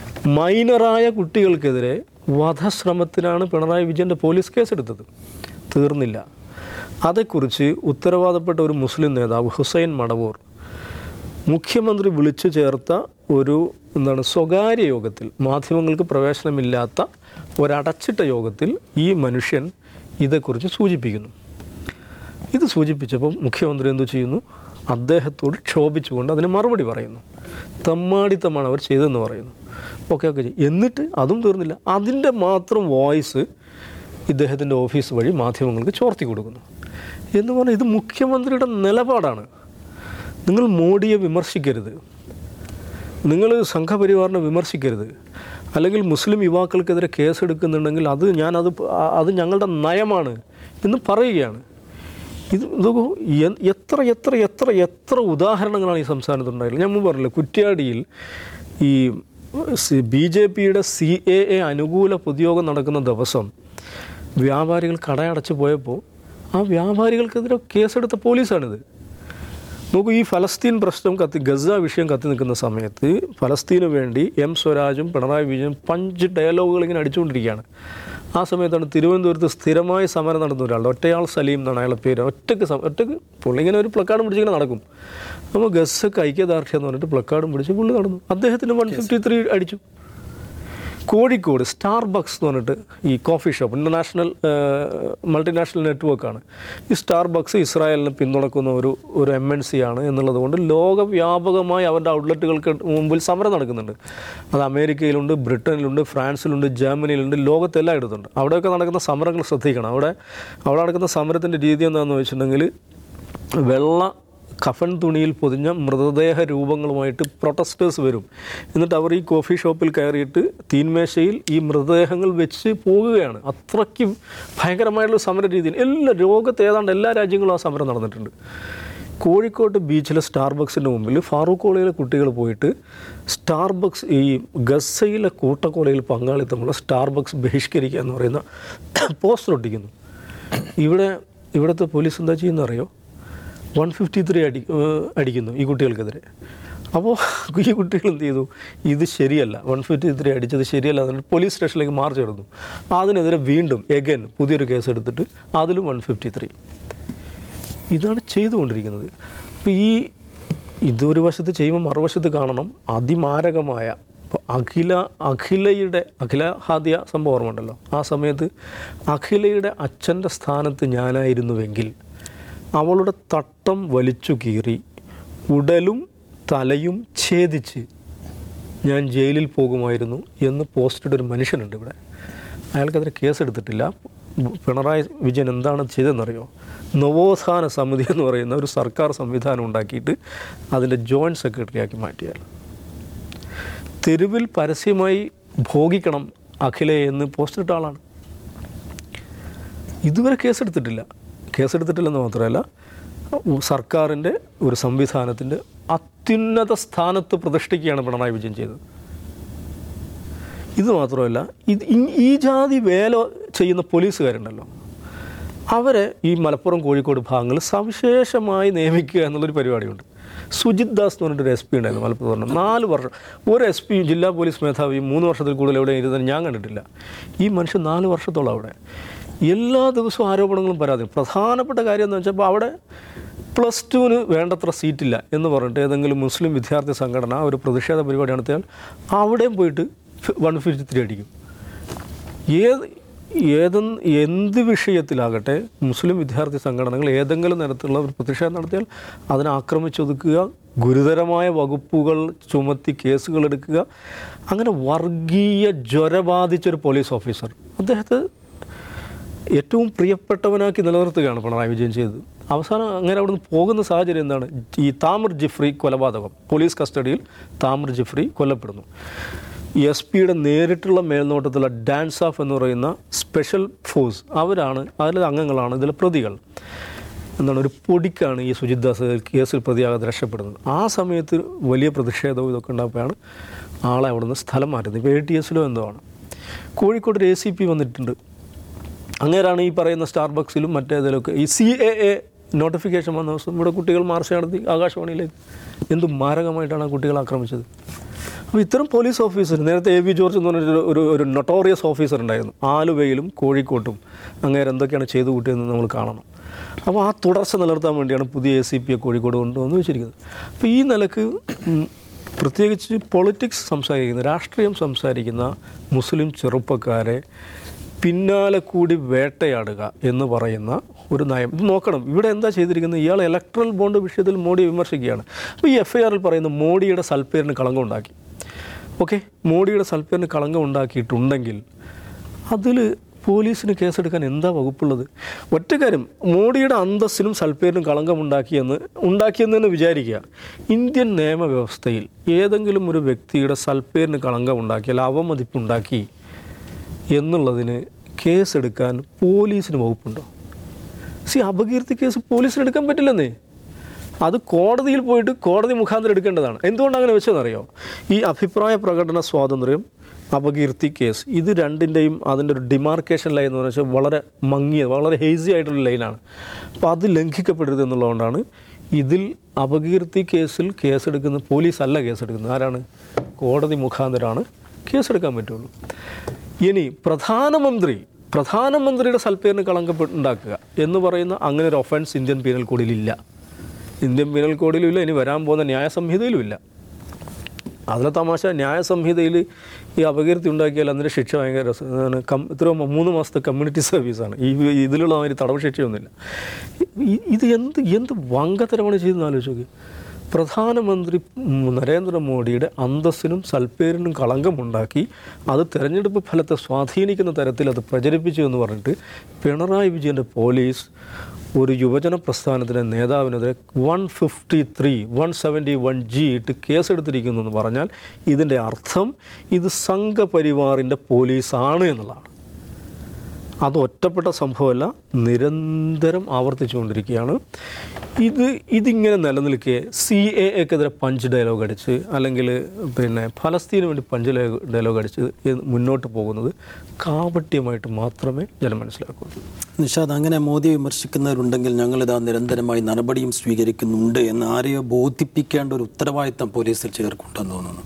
മൈനറായ കുട്ടികൾക്കെതിരെ വധശ്രമത്തിനാണ് പിണറായി വിജയൻ്റെ പോലീസ് കേസെടുത്തത് തീർന്നില്ല അതേക്കുറിച്ച് ഉത്തരവാദപ്പെട്ട ഒരു മുസ്ലിം നേതാവ് ഹുസൈൻ മടവൂർ മുഖ്യമന്ത്രി വിളിച്ചു ചേർത്ത ഒരു എന്താണ് സ്വകാര്യ യോഗത്തിൽ മാധ്യമങ്ങൾക്ക് പ്രവേശനമില്ലാത്ത ഒരടച്ചിട്ട യോഗത്തിൽ ഈ മനുഷ്യൻ ഇതേക്കുറിച്ച് സൂചിപ്പിക്കുന്നു ഇത് സൂചിപ്പിച്ചപ്പോൾ മുഖ്യമന്ത്രി എന്തു ചെയ്യുന്നു അദ്ദേഹത്തോട് ക്ഷോഭിച്ചുകൊണ്ട് അതിന് മറുപടി പറയുന്നു തമ്മാടിത്തമാണ് അവർ ചെയ്തതെന്ന് പറയുന്നു ഓക്കെ ഓക്കെ ചെയ്യും എന്നിട്ട് അതും തീർന്നില്ല അതിൻ്റെ മാത്രം വോയിസ് ഇദ്ദേഹത്തിൻ്റെ ഓഫീസ് വഴി മാധ്യമങ്ങൾക്ക് ചോർത്തി കൊടുക്കുന്നു എന്ന് പറഞ്ഞാൽ ഇത് മുഖ്യമന്ത്രിയുടെ നിലപാടാണ് നിങ്ങൾ മോഡിയെ വിമർശിക്കരുത് നിങ്ങൾ സംഘപരിവാറിനെ വിമർശിക്കരുത് അല്ലെങ്കിൽ മുസ്ലിം യുവാക്കൾക്കെതിരെ കേസെടുക്കുന്നുണ്ടെങ്കിൽ അത് ഞാനത് പ- ആ- അത് ഞങ്ങളുടെ നയമാണ് എന്ന് പറയുകയാണ് ഇത് നോക്കൂ എ- എത്ര എത്ര എത്ര എത്ര ഉദാഹരണങ്ങളാണ് ഈ സംസ്ഥാനത്തുണ്ടായിട്ടുള്ളത് ഞാൻ മുമ്പ് പറഞ്ഞില്ല കുറ്റ്യാടിയിൽ ഈ ബി ജെ പിയുടെ സി എ എ അനുകൂല പൊതുയോഗം നടക്കുന്ന ദിവസം വ്യാപാരികൾ കടയടച്ച് പോയപ്പോൾ ആ വ്യാപാരികൾക്കെതിരെ കേസെടുത്ത പോലീസാണിത് നോക്കൂ ഈ ഫലസ്തീൻ പ്രശ്നം കത്തി ഗസ വിഷയം കത്തി നിൽക്കുന്ന സമയത്ത് ഫലസ്തീന് വേണ്ടി എം സ്വരാജും പിണറായി വിജയനും പഞ്ച് ഡയലോഗുകൾ ഇങ്ങനെ അടിച്ചുകൊണ്ടിരിക്കുകയാണ് ആ സമയത്താണ് തിരുവനന്തപുരത്ത് സ്ഥിരമായി സമരം നടന്ന ഒരാളുടെ ഒറ്റയാൾ സലീം എന്നാണ് അയാളുടെ പേര് ഒറ്റയ്ക്ക് സമ- ഒറ്റയ്ക്ക് പുള്ളി ഇങ്ങനെ ഒരു പ്ലക്കാർഡും പിടിച്ചിങ്ങനെ നടക്കും അപ്പോൾ ഗസക്ക് ഐക്യദാർഢ്യം എന്ന് പറഞ്ഞിട്ട് പ്ലക്കാർഡും പിടിച്ച് പുള്ളി നടന്നു അദ്ദേഹത്തിന് വൺ ഫിഫ്റ്റി ത്രീ അടിച്ചു കോഴിക്കോട് സ്റ്റാർ ബക്സ് എന്ന് പറഞ്ഞിട്ട് ഈ കോഫി ഷോപ്പ് ഇൻ്റർനാഷണൽ മൾട്ടിനാഷണൽ നെറ്റ്വർക്കാണ് ഈ സ്റ്റാർ ബക്സ് ഇസ്രായേലിനെ പിന്തുണക്കുന്ന ഒരു ഒരു എം എൻ സി ആണ് എന്നുള്ളത് കൊണ്ട് ലോകവ്യാപകമായി അവരുടെ ഔട്ട്ലെറ്റുകൾക്ക് മുമ്പിൽ സമരം നടക്കുന്നുണ്ട് അത് അമേരിക്കയിലുണ്ട് ബ്രിട്ടനിലുണ്ട് ഫ്രാൻസിലുണ്ട് ജർമ്മനിയിലുണ്ട് ലോകത്തെല്ലായിടത്തുണ്ട് അവിടെയൊക്കെ നടക്കുന്ന സമരങ്ങൾ ശ്രദ്ധിക്കണം അവിടെ അവിടെ നടക്കുന്ന സമരത്തിൻ്റെ രീതി എന്താണെന്ന് വെച്ചിട്ടുണ്ടെങ്കിൽ വെള്ള കഫൻ തുണിയിൽ പൊതിഞ്ഞ മൃതദേഹ രൂപങ്ങളുമായിട്ട് പ്രൊട്ടസ്റ്റേഴ്സ് വരും എന്നിട്ട് അവർ ഈ കോഫി ഷോപ്പിൽ കയറിയിട്ട് തീന്മേശയിൽ ഈ മൃതദേഹങ്ങൾ വെച്ച് പോകുകയാണ് അത്രയ്ക്ക് ഭയങ്കരമായിട്ടുള്ള സമര രീതിയിൽ എല്ലാ ലോകത്ത് ഏതാണ്ട് എല്ലാ രാജ്യങ്ങളും ആ സമരം നടന്നിട്ടുണ്ട് കോഴിക്കോട്ട് ബീച്ചിലെ സ്റ്റാർബക്സിൻ്റെ മുമ്പിൽ ഫാറൂഖ് കോളേജിലെ കുട്ടികൾ പോയിട്ട് സ്റ്റാർബക്സ് ഈ ഗസയിലെ കൂട്ടക്കൊലയിൽ പങ്കാളിത്തമുള്ള സ്റ്റാർബക്സ് ബഹിഷ്കരിക്കുക എന്ന് പറയുന്ന പോസ്റ്റർ ഒട്ടിക്കുന്നു ഇവിടെ ഇവിടുത്തെ പോലീസ് എന്താ ചെയ്യുന്ന അറിയോ വൺ ഫിഫ്റ്റി ത്രീ അടി ഏഹ് അടിക്കുന്നു ഈ കുട്ടികൾക്കെതിരെ അപ്പോൾ ഈ കുട്ടികൾ എന്ത് ചെയ്തു ഇത് ശരിയല്ല വൺ ഫിഫ്റ്റി ത്രീ അടിച്ചത് ശരിയല്ല എന്നിട്ട് പോലീസ് സ്റ്റേഷനിലേക്ക് മാർച്ച് എടുത്തു അതിനെതിരെ വീണ്ടും എഗൻ പുതിയൊരു കേസ് എടുത്തിട്ട് അതിലും വൺ ഫിഫ്റ്റി ത്രീ ഇതാണ് ചെയ്തുകൊണ്ടിരിക്കുന്നത് അപ്പോൾ ഈ ഇതൊരു വശത്ത് ചെയ്യുമ്പോൾ മറുവശത്ത് കാണണം അതിമാരകമായ ഇപ്പോൾ അഖില അഖിലയുടെ അഖില ഹാദിയ സംഭവം ഓർമ്മയുണ്ടല്ലോ ആ സമയത്ത് അഖിലയുടെ അച്ഛൻ്റെ സ്ഥാനത്ത് ഞാനായിരുന്നുവെങ്കിൽ അവളുടെ തട്ടം വലിച്ചു കീറി ഉടലും തലയും ഛേദിച്ച് ഞാൻ ജയിലിൽ പോകുമായിരുന്നു എന്ന് പോസ്റ്റിട്ട ഒരു മനുഷ്യനുണ്ട് ഇവിടെ അയാൾക്കതിന് കേസെടുത്തിട്ടില്ല പിണറായി വിജയൻ എന്താണ് ചെയ്തതെന്നറിയോ നവോത്ഥാന സമിതി എന്ന് പറയുന്ന ഒരു സർക്കാർ സംവിധാനം ഉണ്ടാക്കിയിട്ട് അതിൻ്റെ ജോയിൻറ്റ് സെക്രട്ടറി ആക്കി മാറ്റിയാൽ തെരുവിൽ പരസ്യമായി ഭോഗിക്കണം അഖിലെ എന്ന് പോസ്റ്റിട്ട ആളാണ് ഇതുവരെ കേസെടുത്തിട്ടില്ല കേസെടുത്തിട്ടില്ലെന്ന് മാത്രമല്ല സർക്കാരിൻ്റെ ഒരു സംവിധാനത്തിൻ്റെ അത്യുന്നത സ്ഥാനത്ത് പ്രതിഷ്ഠിക്കുകയാണ് പിണറായി വിജയൻ ചെയ്തത് ഇത് മാത്രമല്ല ഇത് ഈ- ഈ ജാതി വേല ചെയ്യുന്ന പോലീസുകാരുണ്ടല്ലോ അവരെ ഈ മലപ്പുറം കോഴിക്കോട് ഭാഗങ്ങളിൽ സവിശേഷമായി നിയമിക്കുക എന്നുള്ളൊരു പരിപാടിയുണ്ട് സുജിത് ദാസ് എന്ന് പറഞ്ഞിട്ടൊരു എസ് പി ഉണ്ടായിരുന്നു മലപ്പുറം നാല് വർഷം ഒരു എസ് പി ജില്ലാ പോലീസ് മേധാവി മൂന്ന് വർഷത്തിൽ കൂടുതൽ എവിടെ ഇരുന്നത് ഞാൻ കണ്ടിട്ടില്ല ഈ മനുഷ്യൻ നാല് വർഷത്തോളം അവിടെ എല്ലാ ദിവസവും ആരോപണങ്ങളും പരാതി പ്രധാനപ്പെട്ട കാര്യം എന്ന് വെച്ചപ്പോൾ അവിടെ പ്ലസ് ടുവിന് വേണ്ടത്ര സീറ്റില്ല എന്ന് പറഞ്ഞിട്ട് ഏതെങ്കിലും മുസ്ലിം വിദ്യാർത്ഥി സംഘടന ഒരു പ്രതിഷേധ പരിപാടി നടത്തിയാൽ അവിടെയും പോയിട്ട് വൺ ഫിഫ്റ്റി ത്രീ അടിക്കും ഏത് ഏതെന്ന് എന്ത് വിഷയത്തിലാകട്ടെ മുസ്ലിം വിദ്യാർത്ഥി സംഘടനകൾ ഏതെങ്കിലും തരത്തിലുള്ള ഒരു പ്രതിഷേധം നടത്തിയാൽ അതിനെ ആക്രമിച്ചൊതുക്കുക ഗുരുതരമായ വകുപ്പുകൾ ചുമത്തി കേസുകൾ എടുക്കുക അങ്ങനെ വർഗീയ ജ്വര ബാധിച്ചൊരു പോലീസ് ഓഫീസർ അദ്ദേഹത്തെ ഏറ്റവും പ്രിയപ്പെട്ടവനാക്കി നിലനിർത്തുകയാണ് പിണറായി വിജയൻ ചെയ്തത് അവസാനം അങ്ങനെ അവിടുന്ന് പോകുന്ന സാഹചര്യം എന്താണ് ഈ താമർ ജിഫ്രി കൊലപാതകം പോലീസ് കസ്റ്റഡിയിൽ താമർ ജിഫ്രി കൊല്ലപ്പെടുന്നു എസ് പിയുടെ നേരിട്ടുള്ള മേൽനോട്ടത്തിലുള്ള ഡാൻസ് ഓഫ് എന്ന് പറയുന്ന സ്പെഷ്യൽ ഫോഴ്സ് അവരാണ് അതിലെ അംഗങ്ങളാണ് ഇതിലെ പ്രതികൾ എന്താണ് ഒരു പൊടിക്കാണ് ഈ സുജിത് ദാസ് കേസിൽ പ്രതിയാകാതെ രക്ഷപ്പെടുന്നത് ആ സമയത്ത് വലിയ പ്രതിഷേധവും ഇതൊക്കെ ഉണ്ടാകുമ്പോഴാണ് ആളെ അവിടുന്ന് സ്ഥലം മാറ്റുന്നത് ഇപ്പോൾ എ ടി എസിലോ എന്തോ ആണ് കോഴിക്കോട് ഒരു എ സി പി വന്നിട്ടുണ്ട് അങ്ങേരാണ് ഈ പറയുന്ന സ്റ്റാർബക്സിലും മറ്റേതിലൊക്കെ ഈ സി എ എ നോട്ടിഫിക്കേഷൻ വന്ന ദിവസം ഇവിടെ കുട്ടികൾ മാർച്ച് നടത്തി ആകാശവാണിയിലേക്ക് എന്ത് മാരകമായിട്ടാണ് ആ കുട്ടികൾ ആക്രമിച്ചത് അപ്പോൾ ഇത്തരം പോലീസ് ഓഫീസർ നേരത്തെ എ വി ജോർജ് എന്ന് പറഞ്ഞൊരു ഒരു ഒരു നൊട്ടോറിയസ് ഓഫീസർ ഉണ്ടായിരുന്നു ആലുവയിലും കോഴിക്കോട്ടും അങ്ങേര് എന്തൊക്കെയാണ് ചെയ്തു കൂട്ടിയതെന്ന് നമ്മൾ കാണണം അപ്പോൾ ആ തുടർച്ച നിലനിർത്താൻ വേണ്ടിയാണ് പുതിയ എ സി പിയെ കോഴിക്കോട് കൊണ്ടുവന്ന് വെച്ചിരിക്കുന്നത് അപ്പോൾ ഈ നിലക്ക് ഉം, പ്രത്യേകിച്ച് പൊളിറ്റിക്സ് സംസാരിക്കുന്ന രാഷ്ട്രീയം സംസാരിക്കുന്ന മുസ്ലിം ചെറുപ്പക്കാരെ പിന്നാലെ കൂടി വേട്ടയാടുക എന്ന് പറയുന്ന ഒരു നയം ഇത് നോക്കണം ഇവിടെ എന്താ ചെയ്തിരിക്കുന്നത് ഇയാൾ ഇലക്ട്രൽ ബോണ്ട് വിഷയത്തിൽ മോഡിയെ വിമർശിക്കുകയാണ് അപ്പോൾ ഈ എഫ് ഐ ആറിൽ പറയുന്ന മോഡിയുടെ സൽപ്പേരിന് കളങ്കം ഉണ്ടാക്കി ഓക്കെ മോഡിയുടെ സൽപ്പേരിന് കളങ്കം ഉണ്ടാക്കിയിട്ടുണ്ടെങ്കിൽ അതിൽ പോലീസിന് കേസെടുക്കാൻ എന്താ വകുപ്പുള്ളത് ഒറ്റ കാര്യം മോഡിയുടെ അന്തസ്സിനും സൽപ്പേരിനും കളങ്കമുണ്ടാക്കിയെന്ന് ഉണ്ടാക്കിയെന്ന് വിചാരിക്കുക ഇന്ത്യൻ നിയമവ്യവസ്ഥയിൽ ഏതെങ്കിലും ഒരു വ്യക്തിയുടെ സൽപ്പേരിന് കളങ്കമുണ്ടാക്കിയാൽ അവമതിപ്പുണ്ടാക്കി എന്നുള്ളതിന് കേസെടുക്കാൻ പോലീസിന് വകുപ്പുണ്ടോ സി അപകീർത്തി കേസ് പോലീസിന് എടുക്കാൻ പറ്റില്ലെന്നേ അത് കോടതിയിൽ പോയിട്ട് കോടതി മുഖാന്തരം എടുക്കേണ്ടതാണ് എന്തുകൊണ്ട് അങ്ങനെ വെച്ചതെന്നറിയോ ഈ അഭിപ്രായ പ്രകടന സ്വാതന്ത്ര്യം അപകീർത്തി കേസ് ഇത് രണ്ടിൻ്റെയും അതിൻ്റെ ഒരു ഡിമാർക്കേഷൻ ലൈൻ എന്ന് വെച്ചാൽ വളരെ മങ്ങിയ വളരെ ഹേസി ആയിട്ടുള്ള ലൈനാണ് അപ്പോൾ അത് ലംഘിക്കപ്പെടരുത് എന്നുള്ളതുകൊണ്ടാണ് ഇതിൽ അപകീർത്തി കേസിൽ കേസെടുക്കുന്ന പോലീസ് അല്ല കേസെടുക്കുന്നത് ആരാണ് കോടതി മുഖാന്തരമാണ് കേസെടുക്കാൻ പറ്റുള്ളൂ ഇനി പ്രധാനമന്ത്രി പ്രധാനമന്ത്രിയുടെ സൽപ്പേരിന് കളങ്കപ്പെട്ട് ഉണ്ടാക്കുക എന്ന് പറയുന്ന അങ്ങനെ ഒരു ഒഫൻസ് ഇന്ത്യൻ പീനൽ കോഡിലില്ല ഇന്ത്യൻ പീനൽ കോഡിലും ഇല്ല ഇനി വരാൻ പോകുന്ന ന്യായ സംഹിതയിലും ഇല്ല അതിലെ തമാശ ന്യായ സംഹിതയിൽ ഈ അപകീർത്തി ഉണ്ടാക്കിയാൽ അതിൻ്റെ ശിക്ഷ ഭയങ്കര രസം ആണ് കം ഇത്ര മൂന്ന് മാസത്തെ കമ്മ്യൂണിറ്റി സർവീസാണ് ഈ ഇതിലുള്ള മാതിരി തടവ് ശിക്ഷയൊന്നുമില്ല ഈ- ഇത് എന്ത് എന്ത് വങ്കത്തരമാണ് ചെയ്തെന്ന് ആലോചിച്ച് നോക്കി പ്രധാനമന്ത്രി ഉം, നരേന്ദ്രമോദിയുടെ അന്തസ്സിനും സൽപ്പേരിനും കളങ്കമുണ്ടാക്കി അത് തെരഞ്ഞെടുപ്പ് ഫലത്തെ സ്വാധീനിക്കുന്ന തരത്തിൽ അത് പ്രചരിപ്പിച്ചു എന്ന് പറഞ്ഞിട്ട് പിണറായി വിജയൻ്റെ പോലീസ് ഒരു യുവജന പ്രസ്ഥാനത്തിൻ്റെ നേതാവിനെതിരെ one fifty three one seventy one G ഇട്ട് കേസെടുത്തിരിക്കുന്നു എന്ന് പറഞ്ഞാൽ ഇതിൻ്റെ അർത്ഥം ഇത് സംഘപരിവാറിൻ്റെ പോലീസാണ് എന്നുള്ളതാണ് അത് ഒറ്റപ്പെട്ട സംഭവമല്ല നിരന്തരം ആവർത്തിച്ചുകൊണ്ടിരിക്കുകയാണ് ഇത് ഇതിങ്ങനെ നിലനിൽക്കെ സി എ എക്കെതിരെ പഞ്ച് ഡയലോഗ് അടിച്ച് അല്ലെങ്കിൽ പിന്നെ ഫലസ്തീന് വേണ്ടി പഞ്ച് ഡയലോഗ് അടിച്ച് ഇത് മുന്നോട്ട് പോകുന്നത് കാപട്യമായിട്ട് മാത്രമേ ജനം മനസ്സിലാക്കൂ നിഷാദ് അങ്ങനെ മോദിയെ വിമർശിക്കുന്നവരുണ്ടെങ്കിൽ ഞങ്ങളിതാ നിരന്തരമായി നടപടിയും സ്വീകരിക്കുന്നുണ്ട് എന്ന് ആരെയോ ബോധിപ്പിക്കേണ്ട ഒരു ഉത്തരവാദിത്തം പോലീസിൽ ചേർക്കുണ്ടെന്ന് തോന്നുന്നു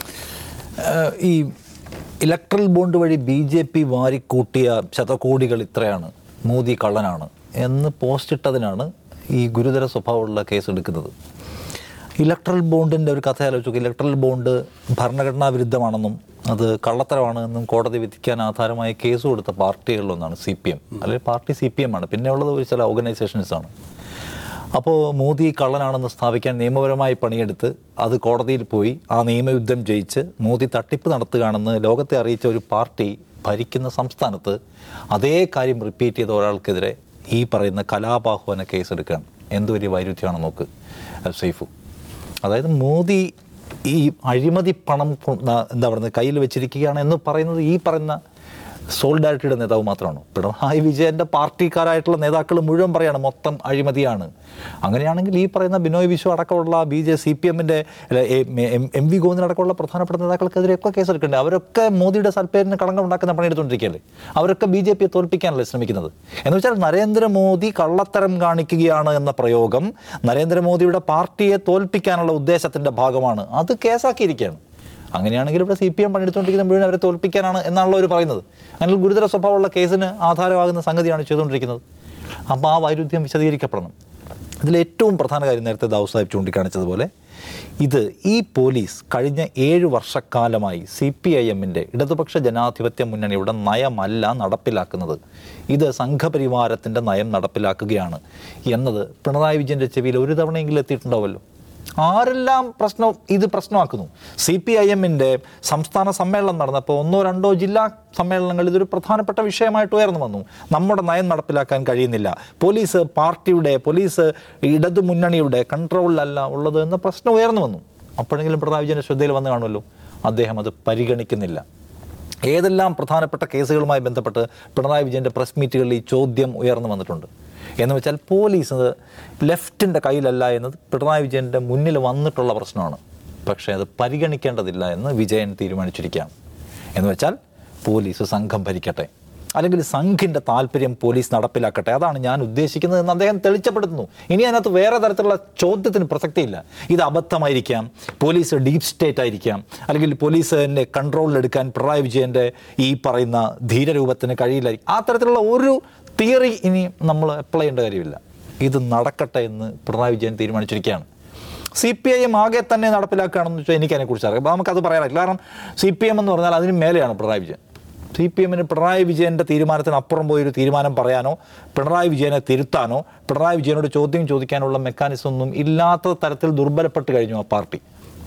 ഏഹ് ഈ ഇലക്ട്രൽ ബോണ്ട് വഴി ബി ജെ പി വാരിക്കൂട്ടിയ ശതകോടികൾ ഇത്രയാണ് മോദി കള്ളനാണ് എന്ന് പോസ്റ്റ് ഇട്ടതിനാണ് ഈ ഗുരുതര സ്വഭാവമുള്ള കേസ് എടുക്കുന്നത് ഇലക്ട്രൽ ബോണ്ടിൻ്റെ ഒരു കഥ ആലോചിച്ചു നോക്ക്. ഇലക്ട്രൽ ബോണ്ട് ഭരണഘടനാ വിരുദ്ധമാണെന്നും അത് കള്ളത്തരമാണ് എന്നും കോടതി വിധിക്കാൻ ആധാരമായ കേസ് കൊടുത്ത പാർട്ടികളിലൊന്നാണ് സി പി എം അല്ലെങ്കിൽ പാർട്ടി സി പി എം ആണ് പിന്നെ ഉള്ളത് ഒരു ചില ഓർഗനൈസേഷൻസ് ആണ് അപ്പോൾ മോദി കള്ളനാണെന്ന് സ്ഥാപിക്കാൻ നിയമപരമായി പണിയെടുത്ത് അത് കോടതിയിൽ പോയി ആ നിയമയുദ്ധം ജയിച്ച് മോദി തട്ടിപ്പ് നടത്തുകയാണെന്ന് ലോകത്തെ അറിയിച്ച ഒരു പാർട്ടി ഭരിക്കുന്ന സംസ്ഥാനത്ത് അതേ കാര്യം റിപ്പീറ്റ് ചെയ്ത ഒരാൾക്കെതിരെ ഈ പറയുന്ന കലാപാഹ്വാന കേസെടുക്കുകയാണ് എന്ത് വലിയ വൈരുദ്ധ്യമാണ് നോക്ക് അഹ് സൈഫു അതായത് മോദി ഈ അഴിമതി പണം കൊ- ന- എന്താ പറയുന്നത് കയ്യിൽ വെച്ചിരിക്കുകയാണ് എന്ന് പറയുന്നത് ഈ പറയുന്ന സോളിഡാരിറ്റിയുടെ നേതാവ് മാത്രമാണ് പിണറായി വിജയന്റെ പാർട്ടിക്കാരായിട്ടുള്ള നേതാക്കൾ മുഴുവൻ പറയാണ് മൊത്തം അഴിമതിയാണ് അങ്ങനെയാണെങ്കിൽ ഈ പറയുന്ന ബിനോയ് വിശ്വ അടക്കമുള്ള ബി ജെ സി പി എമ്മിൻ്റെ എം വി ഗോവിന്ദൻ അടക്കമുള്ള പ്രധാനപ്പെട്ട നേതാക്കൾക്കെതിരെയൊക്കെ കേസെടുക്കണ്ടേ അവരൊക്കെ മോദിയുടെ സൽപ്പേരിന് കളങ്കം ഉണ്ടാക്കുന്ന പണിയെടുത്തുകൊണ്ടിരിക്കുകയല്ലേ അവരൊക്കെ ബി ജെ പിയെ തോൽപ്പിക്കാനല്ലേ ശ്രമിക്കുന്നത് എന്ന് വെച്ചാൽ നരേന്ദ്രമോദി കള്ളത്തരം കാണിക്കുകയാണ് എന്ന പ്രയോഗം നരേന്ദ്രമോദിയുടെ പാർട്ടിയെ തോൽപ്പിക്കാനുള്ള ഉദ്ദേശത്തിൻ്റെ ഭാഗമാണ് അത് കേസാക്കിയിരിക്കുകയാണ് അങ്ങനെയാണെങ്കിൽ ഇവിടെ സി പി എം പണിയെടുത്തുകൊണ്ടിരിക്കുന്ന മുഴുവൻ അവരെ തോൽപ്പിക്കാനാണ് എന്നാണല്ലോ അവർ പറയുന്നത് അങ്ങനെ ഗുരുതര സ്വഭാവമുള്ള കേസിന് ആധാരമാകുന്ന സംഗതിയാണ് ചെയ്തുകൊണ്ടിരിക്കുന്നത് അപ്പോൾ ആ വൈരുദ്ധ്യം വിശദീകരിക്കപ്പെടണം ഇതിൽ ഏറ്റവും പ്രധാന കാര്യം നേരത്തെ ദാവു സാഹിബ് ചൂണ്ടിക്കാണിച്ചതുപോലെ ഇത് ഈ പോലീസ് കഴിഞ്ഞ ഏഴ് വർഷക്കാലമായി സി പി ഐ എമ്മിൻ്റെ ഇടതുപക്ഷ ജനാധിപത്യ മുന്നണിയുടെ നയമല്ല നടപ്പിലാക്കുന്നത് ഇത് സംഘപരിവാരത്തിൻ്റെ നയം നടപ്പിലാക്കുകയാണ് എന്നത് പിണറായി വിജയൻ്റെ ചെവിയിൽ ഒരു തവണയെങ്കിലും എത്തിയിട്ടുണ്ടാവുമല്ലോ ആരെല്ലാം പ്രശ്നം ഇത് പ്രശ്നമാക്കുന്നു സി പി ഐ എമ്മിൻ്റെ സംസ്ഥാന സമ്മേളനം നടന്നപ്പോൾ ഒന്നോ രണ്ടോ ജില്ലാ സമ്മേളനങ്ങൾ ഇതൊരു പ്രധാനപ്പെട്ട വിഷയമായിട്ട് ഉയർന്നു വന്നു നമ്മുടെ നയം നടപ്പിലാക്കാൻ കഴിയുന്നില്ല പോലീസ് പാർട്ടിയുടെ പോലീസ് ഇടതു മുന്നണിയുടെ കൺട്രോളിലല്ല ഉള്ളത് എന്ന പ്രശ്നം ഉയർന്നു വന്നു അപ്പോഴെങ്കിലും പിണറായി വിജയൻ്റെ ശ്രദ്ധയിൽ വന്ന് കാണുമല്ലോ അദ്ദേഹം അത് പരിഗണിക്കുന്നില്ല ഏതെല്ലാം പ്രധാനപ്പെട്ട കേസുകളുമായി ബന്ധപ്പെട്ട് പിണറായി വിജയൻ്റെ പ്രസ് മീറ്റുകളിൽ ഈ ചോദ്യം ഉയർന്നു വന്നിട്ടുണ്ട് എന്ന് വെച്ചാൽ പോലീസ് ലെഫ്റ്റിൻ്റെ കയ്യിലല്ല എന്നത് പിണറായി വിജയൻ്റെ മുന്നിൽ വന്നിട്ടുള്ള പ്രശ്നമാണ് പക്ഷേ അത് പരിഗണിക്കേണ്ടതില്ല എന്ന് വിജയൻ തീരുമാനിച്ചിരിക്കുകയാണ് എന്ന് വെച്ചാൽ പോലീസ് സംഘം ഭരിക്കട്ടെ അല്ലെങ്കിൽ സംഘിൻ്റെ താല്പര്യം പോലീസ് നടപ്പിലാക്കട്ടെ അതാണ് ഞാൻ ഉദ്ദേശിക്കുന്നത് എന്ന് അദ്ദേഹം തെളിച്ചപ്പെടുത്തുന്നു ഇനി അതിനകത്ത് വേറെ തരത്തിലുള്ള ചോദ്യത്തിന് പ്രസക്തിയില്ല ഇത് അബദ്ധമായിരിക്കാം പോലീസ് ഡീപ് സ്റ്റേറ്റ് ആയിരിക്കാം അല്ലെങ്കിൽ പോലീസിൻ്റെ കൺട്രോളിലെടുക്കാൻ പിണറായി വിജയൻ്റെ ഈ പറയുന്ന ധീരരൂപത്തിന് കഴിയില്ലായിരിക്കും ആ തരത്തിലുള്ള ഒരു തിയറി ഇനി നമ്മൾ അപ്ലൈ ചെയ്യേണ്ട കാര്യമില്ല ഇത് നടക്കട്ടെ എന്ന് പിണറായി വിജയൻ തീരുമാനിച്ചിരിക്കുകയാണ് സി പി ഐ എം ആകെ തന്നെ നടപ്പിലാക്കുകയാണെന്ന് വെച്ചാൽ എനിക്ക് അതിനെക്കുറിച്ച് അറിയാം അപ്പോൾ നമുക്കത് പറയാനായിട്ട് കാരണം സി പി എം എന്ന് പറഞ്ഞാൽ അതിന് മേലെയാണ് പിണറായി വിജയൻ സി പി എമ്മിന് പിണറായി വിജയൻ്റെ തീരുമാനത്തിന് അപ്പുറം പോയി ഒരു തീരുമാനം പറയാനോ പിണറായി വിജയനെ തിരുത്താനോ പിണറായി വിജയനോട് ചോദ്യം ചോദിക്കാനുള്ള മെക്കാനിസം ഒന്നും ഇല്ലാത്ത തരത്തിൽ ദുർബലപ്പെട്ട് കഴിഞ്ഞു ആ പാർട്ടി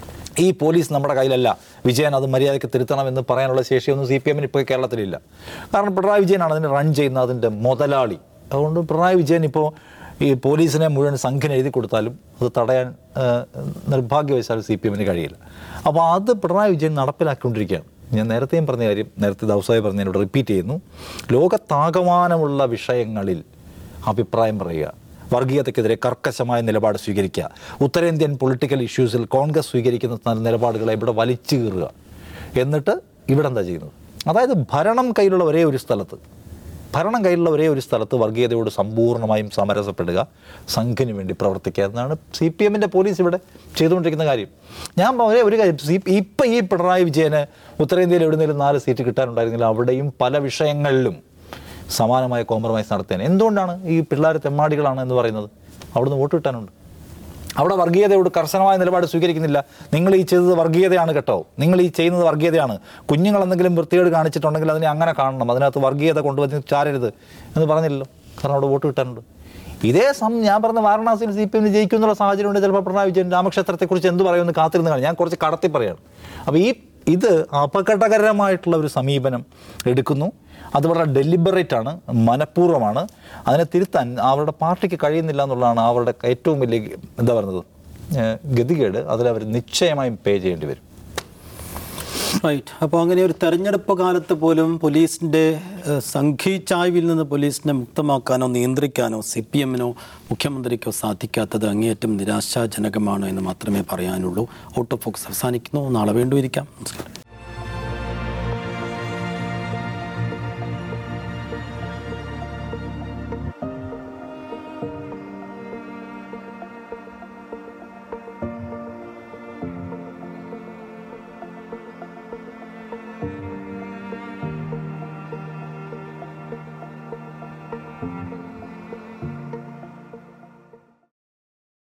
ഈ പോലീസ് നമ്മുടെ കയ്യിലല്ല വിജയൻ അത് മര്യാദയ്ക്ക് തിരുത്തണമെന്ന് പറയാനുള്ള ശേഷിയൊന്നും സി പി എമ്മിന് ഇപ്പോൾ കേരളത്തിലില്ല കാരണം പിണറായി വിജയനാണ് അതിനെ റൺ ചെയ്യുന്ന അതിൻ്റെ മുതലാളി അതുകൊണ്ട് പിണറായി വിജയൻ ഇപ്പോൾ ഈ പോലീസിനെ മുഴുവൻ സംഘിന് എഴുതി കൊടുത്താലും അത് തടയാൻ ആ, നിർഭാഗ്യവശാൽ സി പി എമ്മിന് കഴിയില്ല അപ്പോൾ അത് പിണറായി വിജയൻ നടപ്പിലാക്കിക്കൊണ്ടിരിക്കുകയാണ് ഞാൻ നേരത്തെയും പറഞ്ഞ കാര്യം നേരത്തെ ദവസായി പറഞ്ഞതിനോട് റിപ്പീറ്റ് ചെയ്യുന്നു ലോകത്താകമാനമുള്ള വിഷയങ്ങളിൽ അഭിപ്രായം പറയുക വർഗീയതയ്ക്കെതിരെ കർക്കശമായ നിലപാട് സ്വീകരിക്കുക ഉത്തരേന്ത്യൻ പൊളിറ്റിക്കൽ ഇഷ്യൂസിൽ കോൺഗ്രസ് സ്വീകരിക്കുന്ന ന- നിലപാടുകളെ ഇവിടെ വലിച്ചു കീറുക എന്നിട്ട് ഇവിടെ എന്താ ചെയ്യുന്നത് അതായത് ഭരണം കയ്യിലുള്ള ഒരേ ഒരു സ്ഥലത്ത് ഭരണം കയ്യിലുള്ള ഒരേ ഒരു സ്ഥലത്ത് വർഗീയതയോട് സമ്പൂർണ്ണമായും സമരസപ്പെടുക സംഘിന് വേണ്ടി പ്രവർത്തിക്കുക എന്നാണ് സി പി എമ്മിൻ്റെ പോലീസ് ഇവിടെ ചെയ്തുകൊണ്ടിരിക്കുന്ന കാര്യം ഞാൻ ഒരേ ഒരു കാര്യം സി ഇപ്പം ഈ പിണറായി വിജയന് ഉത്തരേന്ത്യയിൽ എവിടുന്നേലും നാല് സീറ്റ് കിട്ടാനുണ്ടായിരുന്നില്ല അവിടെയും പല വിഷയങ്ങളിലും സമാനമായ കോംപ്രമൈസ് നടത്തിയാണ് എന്തുകൊണ്ടാണ് ഈ പിള്ളേർ തെമ്മാടികളാണ് എന്ന് പറയുന്നത് അവിടുന്ന് വോട്ട് കിട്ടാനുണ്ട് അവിടെ വർഗീയതയോട് കർശനമായ നിലപാട് സ്വീകരിക്കുന്നില്ല നിങ്ങൾ ഈ ചെയ്തത് വർഗീയതയാണ് കേട്ടോ നിങ്ങൾ ഈ ചെയ്യുന്നത് വർഗീയതയാണ് കുഞ്ഞുങ്ങൾ എന്തെങ്കിലും വൃത്തികേട് കാണിച്ചിട്ടുണ്ടെങ്കിൽ അതിനെ അങ്ങനെ കാണണം അതിനകത്ത് വർഗീയത കൊണ്ടുവന്ന് ചാരരുത് എന്ന് പറഞ്ഞില്ലല്ലോ കാരണം അവിടെ വോട്ട് കിട്ടാനുണ്ട് ഇതേ സം ഞാൻ പറഞ്ഞ വാരണാസിയിൽ സി പി എമ്മിന് ജയിക്കും എന്നുള്ള സാഹചര്യം ഉണ്ട് ചിലപ്പോൾ പിണറായി വിജയൻ രാമക്ഷേത്രത്തെക്കുറിച്ച് എന്ത് പറയുമെന്ന് കാത്തിരുന്ന് കാണും ഞാൻ കുറച്ച് കടത്തി പറയാണ് അപ്പോൾ ഈ ഇത് അപകടകരമായിട്ടുള്ള ഒരു സമീപനം എടുക്കുന്നു അത് വളരെ ഡെലിബറേറ്റ് ആണ് മനഃപൂർവ്വമാണ് അതിനെ തിരുത്താൻ അവരുടെ പാർട്ടിക്ക് കഴിയുന്നില്ല എന്നുള്ളതാണ് അവരുടെ ഏറ്റവും വലിയ എന്താ പറയുന്നത് ഏഹ് ഗതികേട് അതിൽ അവർ നിശ്ചയമായും പേ ചെയ്യേണ്ടി വരും റൈറ്റ് അപ്പോൾ അങ്ങനെ ഒരു തെരഞ്ഞെടുപ്പ് കാലത്ത് പോലും പോലീസിൻ്റെ ഏഹ്, സംഘീചായ്വിൽ നിന്ന് പോലീസിനെ മുക്തമാക്കാനോ നിയന്ത്രിക്കാനോ സി പി എമ്മിനോ മുഖ്യമന്ത്രിക്കോ സാധിക്കാത്തത് അങ്ങേയറ്റം നിരാശാജനകമാണ് എന്ന് മാത്രമേ പറയാനുള്ളൂ ഔട്ട് ഓഫ് ഫോക്കസ് അവസാനിക്കുന്നു നാളെ വീണ്ടും ഇരിക്കാം നമസ്കാരം